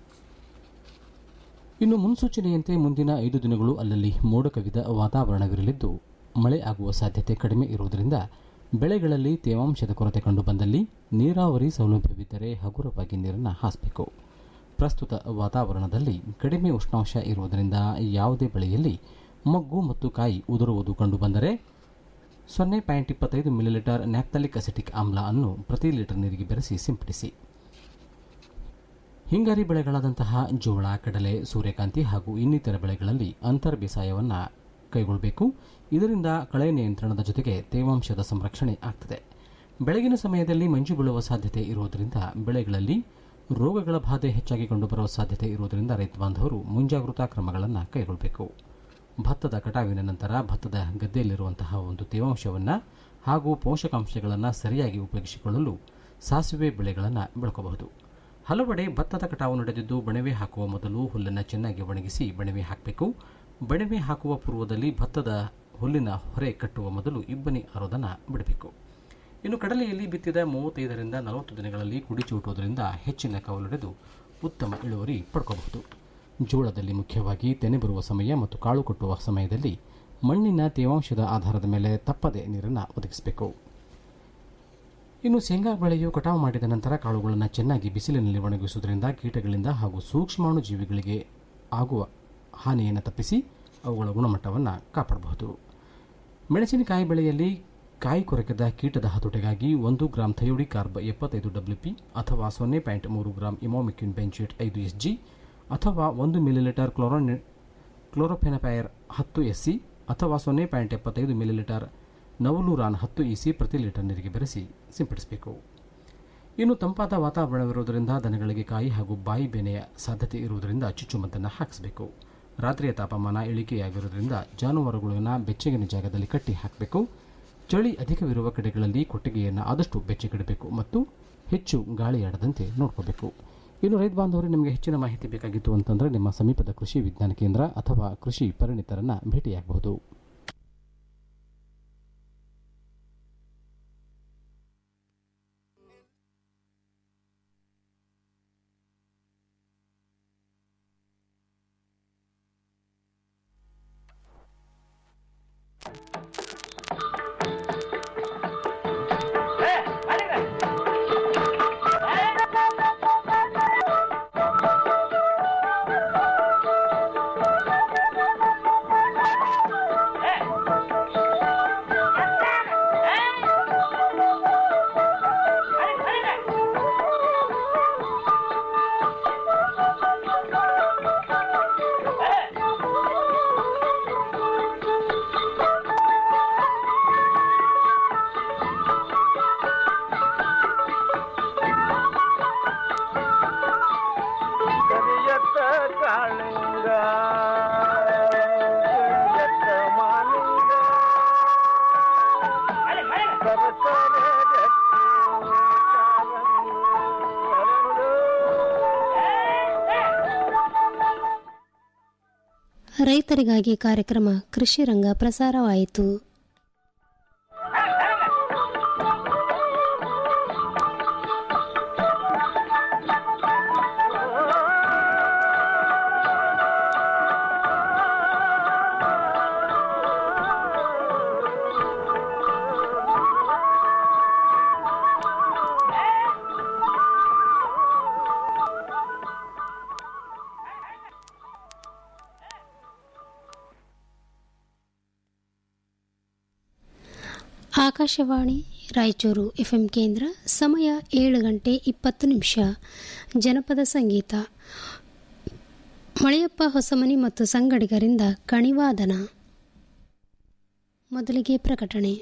ಇನ್ನು ಮುನ್ಸೂಚನೆಯಂತೆ ಮುಂದಿನ ಐದು ದಿನಗಳು ಅಲ್ಲಲ್ಲಿ ಮೋಡ ಕವಿದ ವಾತಾವರಣವಿರಲಿದ್ದು ಮಳೆ ಆಗುವ ಸಾಧ್ಯತೆ ಕಡಿಮೆ ಇರುವುದರಿಂದ ಬೆಳೆಗಳಲ್ಲಿ ತೇವಾಂಶದ ಕೊರತೆ ಕಂಡು ಬಂದಲ್ಲಿ ನೀರಾವರಿ ಸೌಲಭ್ಯವಿದ್ದರೆ ಹಗುರವಾಗಿ ನೀರನ್ನು ಹಾಸಬೇಕು ಪ್ರಸ್ತುತ ವಾತಾವರಣದಲ್ಲಿ ಕಡಿಮೆ ಉಷ್ಣಾಂಶ ಇರುವುದರಿಂದ ಯಾವುದೇ ಬೆಳೆಯಲ್ಲಿ ಮೊಗ್ಗು ಮತ್ತು ಕಾಯಿ ಉದುರುವುದು ಕಂಡುಬಂದರೆ ಸೊನ್ನೆ ಪಾಯಿಂಟ್ ಇಪ್ಪತ್ತೈದು ಮಿಲಿಲೀಟರ್ ನ್ಯಾಪ್ತಲಿಕ್ ಅಸಿಟಿಕ್ ಆಮ್ಲ ಅನ್ನು ಪ್ರತಿ ಲೀಟರ್ ನೀರಿಗೆ ಬೆರೆಸಿ ಸಿಂಪಡಿಸಿ ಹಿಂಗಾರಿ ಬೆಳೆಗಳಾದಂತಹ ಜೋಳ ಕಡಲೆ ಸೂರ್ಯಕಾಂತಿ ಹಾಗೂ ಇನ್ನಿತರ ಬೆಳೆಗಳಲ್ಲಿ ಅಂತರ್ ಬೇಸಾಯವನ್ನು ಕೈಗೊಳ್ಳಬೇಕು ಇದರಿಂದ ಕಳೆ ನಿಯಂತ್ರಣದ ಜೊತೆಗೆ ತೇವಾಂಶದ ಸಂರಕ್ಷಣೆ ಆಗ್ತದೆ ಬೆಳಗಿನ ಸಮಯದಲ್ಲಿ ಮಂಜು ಬೀಳುವ ಸಾಧ್ಯತೆ ಇರುವುದರಿಂದ ಬೆಳೆಗಳಲ್ಲಿ ರೋಗಗಳ ಬಾಧೆ ಹೆಚ್ಚಾಗಿ ಕಂಡುಬರುವ ಸಾಧ್ಯತೆ ಇರುವುದರಿಂದ ರೈತ ಬಾಂಧವರು ಮುಂಜಾಗೃತಾ ಕ್ರಮಗಳನ್ನು ಕೈಗೊಳ್ಳಬೇಕು ಭತ್ತದ ಕಟಾವಿನ ನಂತರ ಭತ್ತದ ಗದ್ದೆಯಲ್ಲಿರುವಂತಹ ಒಂದು ತೇವಾಂಶವನ್ನು ಹಾಗೂ ಪೋಷಕಾಂಶಗಳನ್ನು ಸರಿಯಾಗಿ ಉಪಯೋಗಿಸಿಕೊಳ್ಳಲು ಸಾಸಿವೆ ಬೆಳೆಗಳನ್ನು ಬೆಳ್ಕೋಬಹುದು ಹಲವೆಡೆ ಭತ್ತದ ಕಟಾವು ನಡೆದಿದ್ದು ಬಣವೆ ಹಾಕುವ ಮೊದಲು ಹುಲ್ಲನ್ನು ಚೆನ್ನಾಗಿ ಒಣಗಿಸಿ ಬಣವೆ ಹಾಕಬೇಕು ಬಣವೆ ಹಾಕುವ ಪೂರ್ವದಲ್ಲಿ ಭತ್ತದ ಹುಲ್ಲಿನ ಹೊರೆ ಕಟ್ಟುವ ಮೊದಲು ಇಬ್ಬನಿ ಆರೋದನ್ನು ಬಿಡಬೇಕು ಇನ್ನು ಕಡಲೆಯಲ್ಲಿ ಬಿತ್ತಿದ ಮೂವತ್ತೈದರಿಂದ ನಲವತ್ತು ದಿನಗಳಲ್ಲಿ ಕುಡಿಚೂಟುವುದರಿಂದ ಹೆಚ್ಚಿನ ಕವಲೊಡೆದು ಉತ್ತಮ ಇಳುವರಿ ಪಡ್ಕೋಬಹುದು ಜೋಳದಲ್ಲಿ ಮುಖ್ಯವಾಗಿ ತೆನೆ ಬರುವ ಸಮಯ ಮತ್ತು ಕಾಳು ಕಟ್ಟುವ ಸಮಯದಲ್ಲಿ ಮಣ್ಣಿನ ತೇವಾಂಶದ ಆಧಾರದ ಮೇಲೆ ತಪ್ಪದೆ ನೀರನ್ನು ಒದಗಿಸಬೇಕು ಇನ್ನು ಶೇಂಗಾ ಬೆಳೆಯು ಕಟಾವು ಮಾಡಿದ ನಂತರ ಕಾಳುಗಳನ್ನು ಚೆನ್ನಾಗಿ ಬಿಸಿಲಿನಲ್ಲಿ ಒಣಗಿಸುವುದರಿಂದ ಕೀಟಗಳಿಂದ ಹಾಗೂ ಸೂಕ್ಷ್ಮಾಣು ಜೀವಿಗಳಿಗೆ ಆಗುವ ಹಾನಿಯನ್ನು ತಪ್ಪಿಸಿ ಅವುಗಳ ಗುಣಮಟ್ಟವನ್ನು ಕಾಪಾಡಬಹುದು ಮೆಣಸಿನಕಾಯಿ ಬೆಳೆಯಲ್ಲಿ ಕಾಯಿ ಕೊರಕದ ಕೀಟದ ಹತೋಟಿಗಾಗಿ ಒಂದು ಗ್ರಾಂ ಥಯೋಡಿ ಕಾರ್ಬ್ ಎಪ್ಪತ್ತೈದು ಡಬ್ಲ್ಯೂಪಿ ಅಥವಾ ಸೊನ್ನೆ ಪಾಯಿಂಟ್ ಮೂರು ಗ್ರಾಂ ಇಮೋಮಿಕ್ಯೂನ್ ಬೆಂಚೇಟ್ ಐದು ಎಸ್ ಜಿ ಅಥವಾ ಒಂದು ಮಿಲಿಲೀಟರ್ ಕ್ಲೋರೋನ್ ಕ್ಲೋರೋಫೆನಪೈರ್ ಹತ್ತು ಎಸ್ ಸಿ ಅಥವಾ ಸೊನ್ನೆ ಪಾಯಿಂಟ್ ಎಪ್ಪತ್ತೈದು ಮಿಲಿಲೀಟರ್ ನವಲೂರಾನ್ ಹತ್ತು ಇಸಿ ಪ್ರತಿ ಲೀಟರ್ ನೀರಿಗೆ ಬೆರೆಸಿ ಸಿಂಪಡಿಸಬೇಕು ಇನ್ನು ತಂಪಾದ ವಾತಾವರಣವಿರುವುದರಿಂದ ದನಗಳಿಗೆ ಕಾಯಿ ಹಾಗೂ ಬಾಯಿ ಬೇನೆಯ ಸಾಧ್ಯತೆ ಇರುವುದರಿಂದ ಚುಚ್ಚುಮದ್ದನ್ನು ಹಾಕಿಸಬೇಕು ರಾತ್ರಿಯ ತಾಪಮಾನ ಇಳಿಕೆಯಾಗಿರುವುದರಿಂದ ಜಾನುವಾರುಗಳನ್ನು ಬೆಚ್ಚಗಿನ ಜಾಗದಲ್ಲಿ ಕಟ್ಟಿ ಹಾಕಬೇಕು ಚಳಿ ಅಧಿಕವಿರುವ ಕಡೆಗಳಲ್ಲಿ ಕೊಟ್ಟಿಗೆಯನ್ನು ಆದಷ್ಟು ಬೆಚ್ಚಗಿಡಬೇಕು ಮತ್ತು ಹೆಚ್ಚು ಗಾಳಿಯಾಡದಂತೆ ನೋಡ್ಕೋಬೇಕು ಇನ್ನು ರೈತ ಬಾಂಧವರು ನಿಮಗೆ ಹೆಚ್ಚಿನ ಮಾಹಿತಿ ಬೇಕಾಗಿತ್ತು ಅಂತಂದರೆ ನಿಮ್ಮ ಸಮೀಪದ ಕೃಷಿ ವಿಜ್ಞಾನ ಕೇಂದ್ರ ಅಥವಾ ಕೃಷಿ ಪರಿಣಿತರನ್ನು ಭೇಟಿಯಾಗಬಹುದು ಕರಿಯತ್ತ ಕಾಳಿಂಗ ಕರಿಯತ್ತ ಮಾಲಿಂಗ ಸರಸರ ಗಟ್ಟಿ ಕಾಲಂದು ಹರಳು. ರೈತರಿಗಾಗಿ ಕಾರ್ಯಕ್ರಮ ಕೃಷಿ ರಂಗ ಪ್ರಸಾರವಾಯಿತು ಆಕಾಶವಾಣಿ ರಾಯಚೂರು ಎಫ್ಎಂ ಕೇಂದ್ರ ಸಮಯ ಏಳು ಗಂಟೆ ಇಪ್ಪತ್ತು ನಿಮಿಷ ಜನಪದ ಸಂಗೀತ ಮಳೆಯಪ್ಪ ಹೊಸಮನಿ ಮತ್ತು ಸಂಗಡಿಗರಿಂದ ಕಣಿವಾದನ ಮೊದಲಿಗೆ ಪ್ರಕಟಣೆ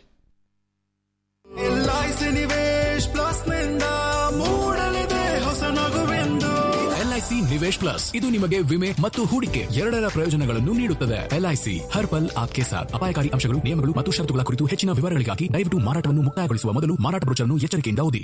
ಎಲ್ಐಸಿ ನಿವೇಶ್ ಪ್ಲಸ್ ನಿಂದ ಮೂಡಲಿದೆ ಹೊಸ ನಗುವೆಂದು ಎಲ್ಐಸಿ ನಿವೇಶ್ ಪ್ಲಸ್ ಇದು ನಿಮಗೆ ವಿಮೆ ಮತ್ತು ಹೂಡಿಕೆ ಎರಡರ ಪ್ರಯೋಜನಗಳನ್ನು ನೀಡುತ್ತದೆ ಎಲ್ಐಸಿ ಹರ್ ಪಲ್ ಆಪ್ಕೆ ಸಾಥ್ ಅಪಾಯಕಾರಿ ಅಂಶಗಳು ನಿಯಮಗಳು ಮತ್ತು ಷರತ್ತುಗಳ ಕುರಿತು ಹೆಚ್ಚಿನ ವಿವರಗಳಿಗಾಗಿ ದಯವಿಟ್ಟು ಮಾರಾಟವನ್ನು ಮುಕ್ತಾಯಗೊಳಿಸುವ ಮೊದಲು ಮಾರಾಟ ಬ್ರೋಚರ್ನ್ನು ಎಚ್ಚರಿಕೆಯಿಂದ ಓದಿ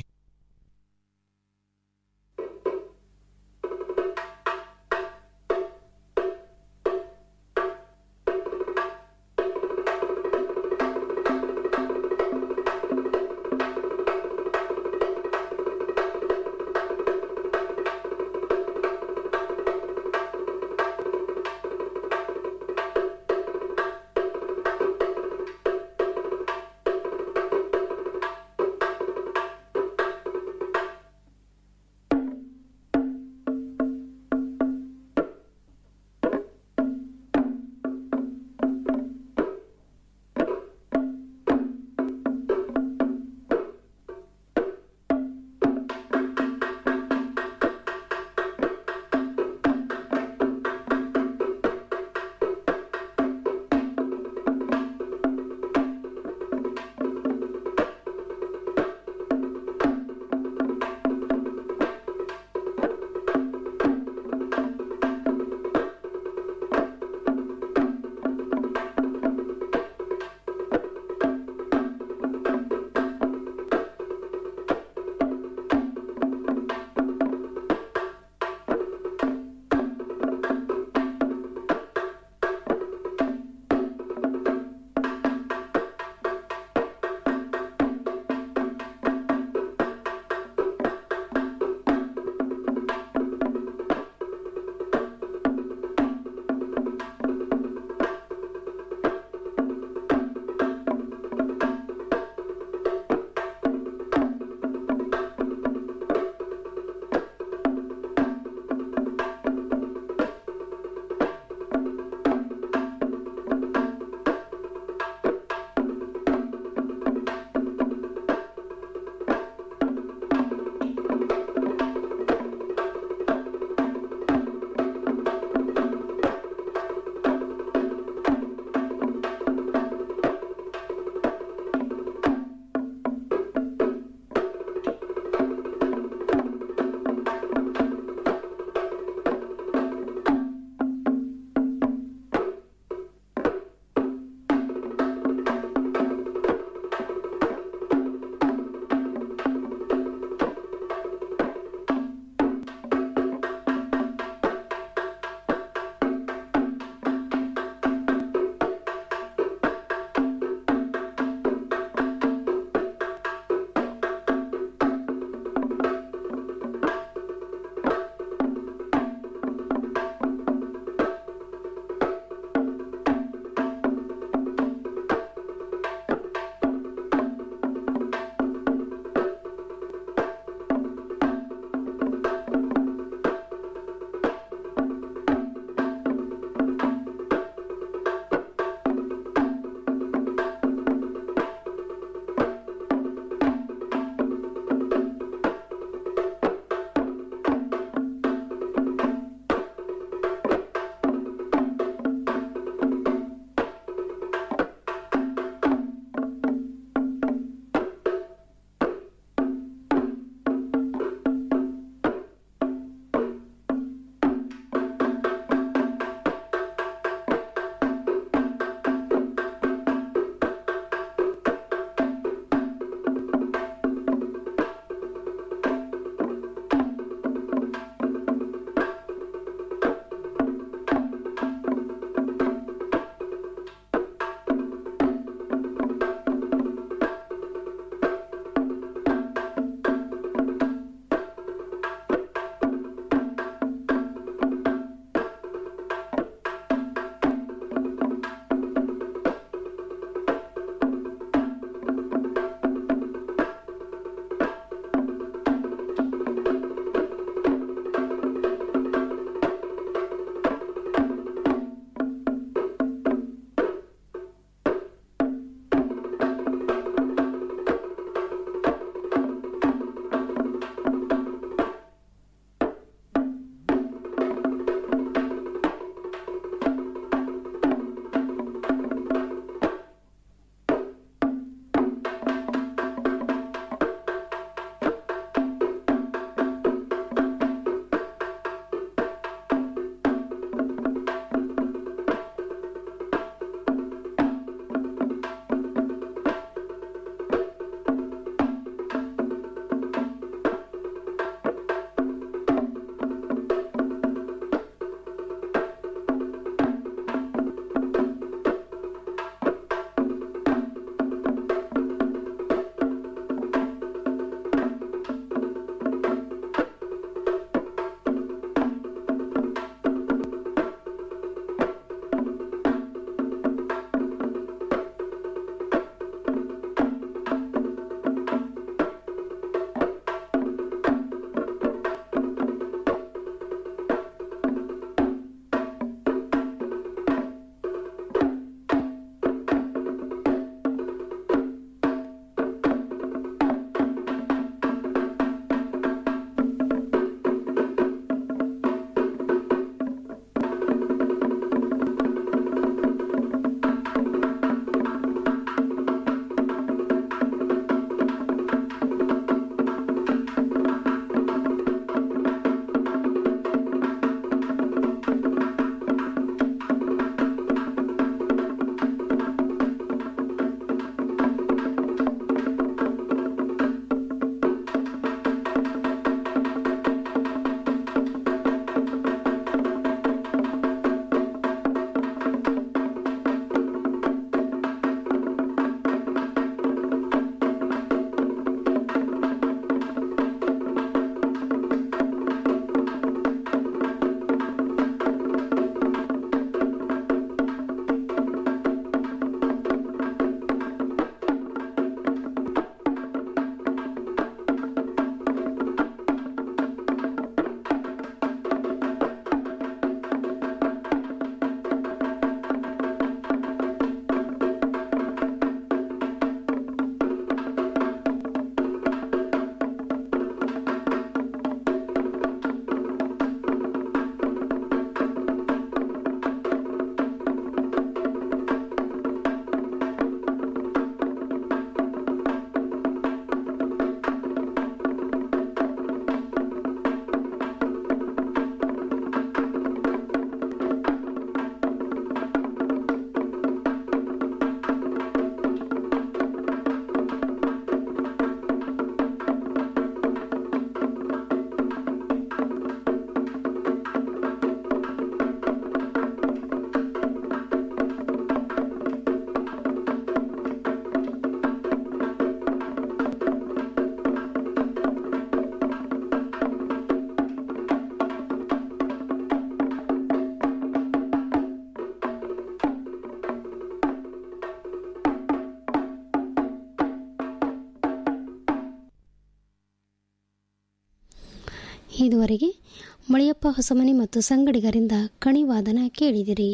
ಇದುವರೆಗೆ ಮಳಿಯಪ್ಪ ಹೊಸಮನಿ ಮತ್ತು ಸಂಗಡಿಗರಿಂದ ಕಣಿವಾದನ ಕೇಳಿದಿರಿ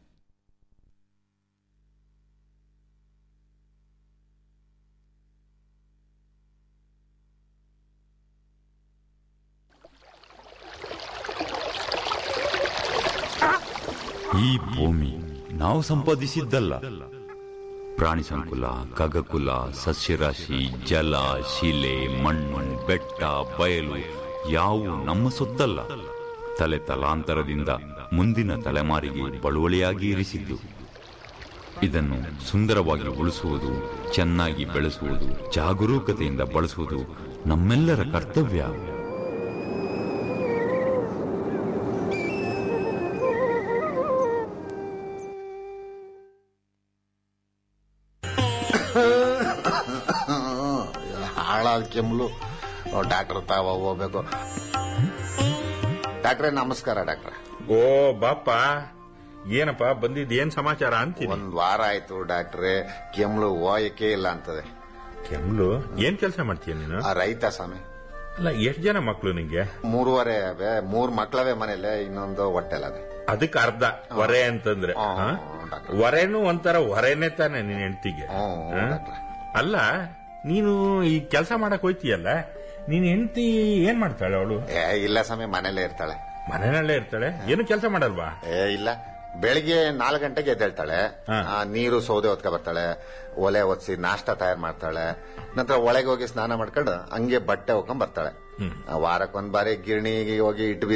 ಈ ಭೂಮಿ ನಾವು ಸಂಪಾದಿಸಿದ್ದಲ್ಲ ಪ್ರಾಣಿ ಸಂಕುಲ ಖಗಕುಲ ಸಸ್ಯರಾಶಿ ಜಲ ಶಿಲೆ ಮಣ್ಣು ಬೆಟ್ಟ ಬಯಲು ಯಾವು ನಮ್ಮ ಸೊತ್ತಲ್ಲ ತಲೆ ತಲಾಂತರದಿಂದ ಮುಂದಿನ ತಲೆಮಾರಿಗೆ ಬಳುವಳಿಯಾಗಿ ಇರಿಸಿದ್ದು ಇದನ್ನು ಸುಂದರವಾಗಿ ಉಳಿಸುವುದು ಚೆನ್ನಾಗಿ ಬೆಳೆಸುವುದು ಜಾಗರೂಕತೆಯಿಂದ ಬಳಸುವುದು ನಮ್ಮೆಲ್ಲರ ಕರ್ತವ್ಯ ಹಾಳಾದ ಕೆಮ್ಮಲು ಡಾಕ್ಟರ್ ತಾವ ಹೋಗ್ಬೇಕು ಡಾಕ್ಟ್ರೆ ನಮಸ್ಕಾರ ಡಾಕ್ಟ್ರೆ ಓ ಬಾಪ ಏನಪ್ಪ ಬಂದಿದ್ ಏನ್ ಸಮಾಚಾರ ಅಂತೀನಿ ಒಂದ್ ವಾರ ಆಯ್ತು ಡಾಕ್ಟ್ರೆ ಕೆಮ್ಳು ಹೋಯಕ್ಕೆ ಇಲ್ಲ ಅಂತದೆ ಕೆಮ್ಲು ಏನ್ ಕೆಲಸ ಮಾಡ್ತೀಯ ನೀನು ಆ ರೈತ ಸ್ವಾಮಿ ಅಲ್ಲ ಎಷ್ಟ್ ಜನ ಮಕ್ಳು ನಿಂಗೆ ಮೂರುವರೆ ಅವೆ ಮೂರ್ ಮಕ್ಳವೆ ಮನೇಲೆ ಇನ್ನೊಂದು ಹೊಟ್ಟೆಲದೆ ಅದಕ್ಕೆ ಅರ್ಧ ಹೊರೆ ಅಂತಂದ್ರೆ ಹಾ? ಹೊರೆನೂ ಒಂಥರ ಹೊರೆನೇ ತಾನೆ ನಿನ್ ಹೆಂಡತಿಗೆ ಅಲ್ಲ ನೀನು ಈ ಕೆಲಸ ಮಾಡಕ್ ಹೋಯ್ತೀಯಲ್ಲ ನೀನ್ ಹೆಂಡತಿ ಏನ್ ಮಾಡ್ತಾಳೆ ಅವಳು ಏ ಇಲ್ಲ ಸ್ವಾಮಿ ಮನೇಲೆ ಇರ್ತಾಳೆ ಮನೆಯಲ್ಲೇ ಇರ್ತಾಳೆ ಏನು ಕೆಲಸ ಮಾಡಲ್ವಾ ಏ ಇಲ್ಲ ಬೆಳಿಗ್ಗೆ ನಾಲ್ಕು ಗಂಟೆಗೆ ಎದ್ದೇಳ್ತಾಳೆ ಆ, ನೀರು ಸೌದೆ ಹೊತ್ಕೊ ಬರ್ತಾಳೆ ಒಲೆ ಒತ್ಸಿ ನಾಷ್ಟ ತಯಾರು ಮಾಡ್ತಾಳೆ ನಂತರ ಒಳಗೆ ಹೋಗಿ ಸ್ನಾನ ಮಾಡ್ಕೊಂಡು ಹಂಗೆ ಬಟ್ಟೆ ಹೋಗ್ಕೊಂಡ್ ಬರ್ತಾಳೆ ವಾರಕ್ಕೊಂದ್ ಬಾರಿ ಗಿರಣಿಗೆ ಹೋಗಿ ಇಟ್ಟು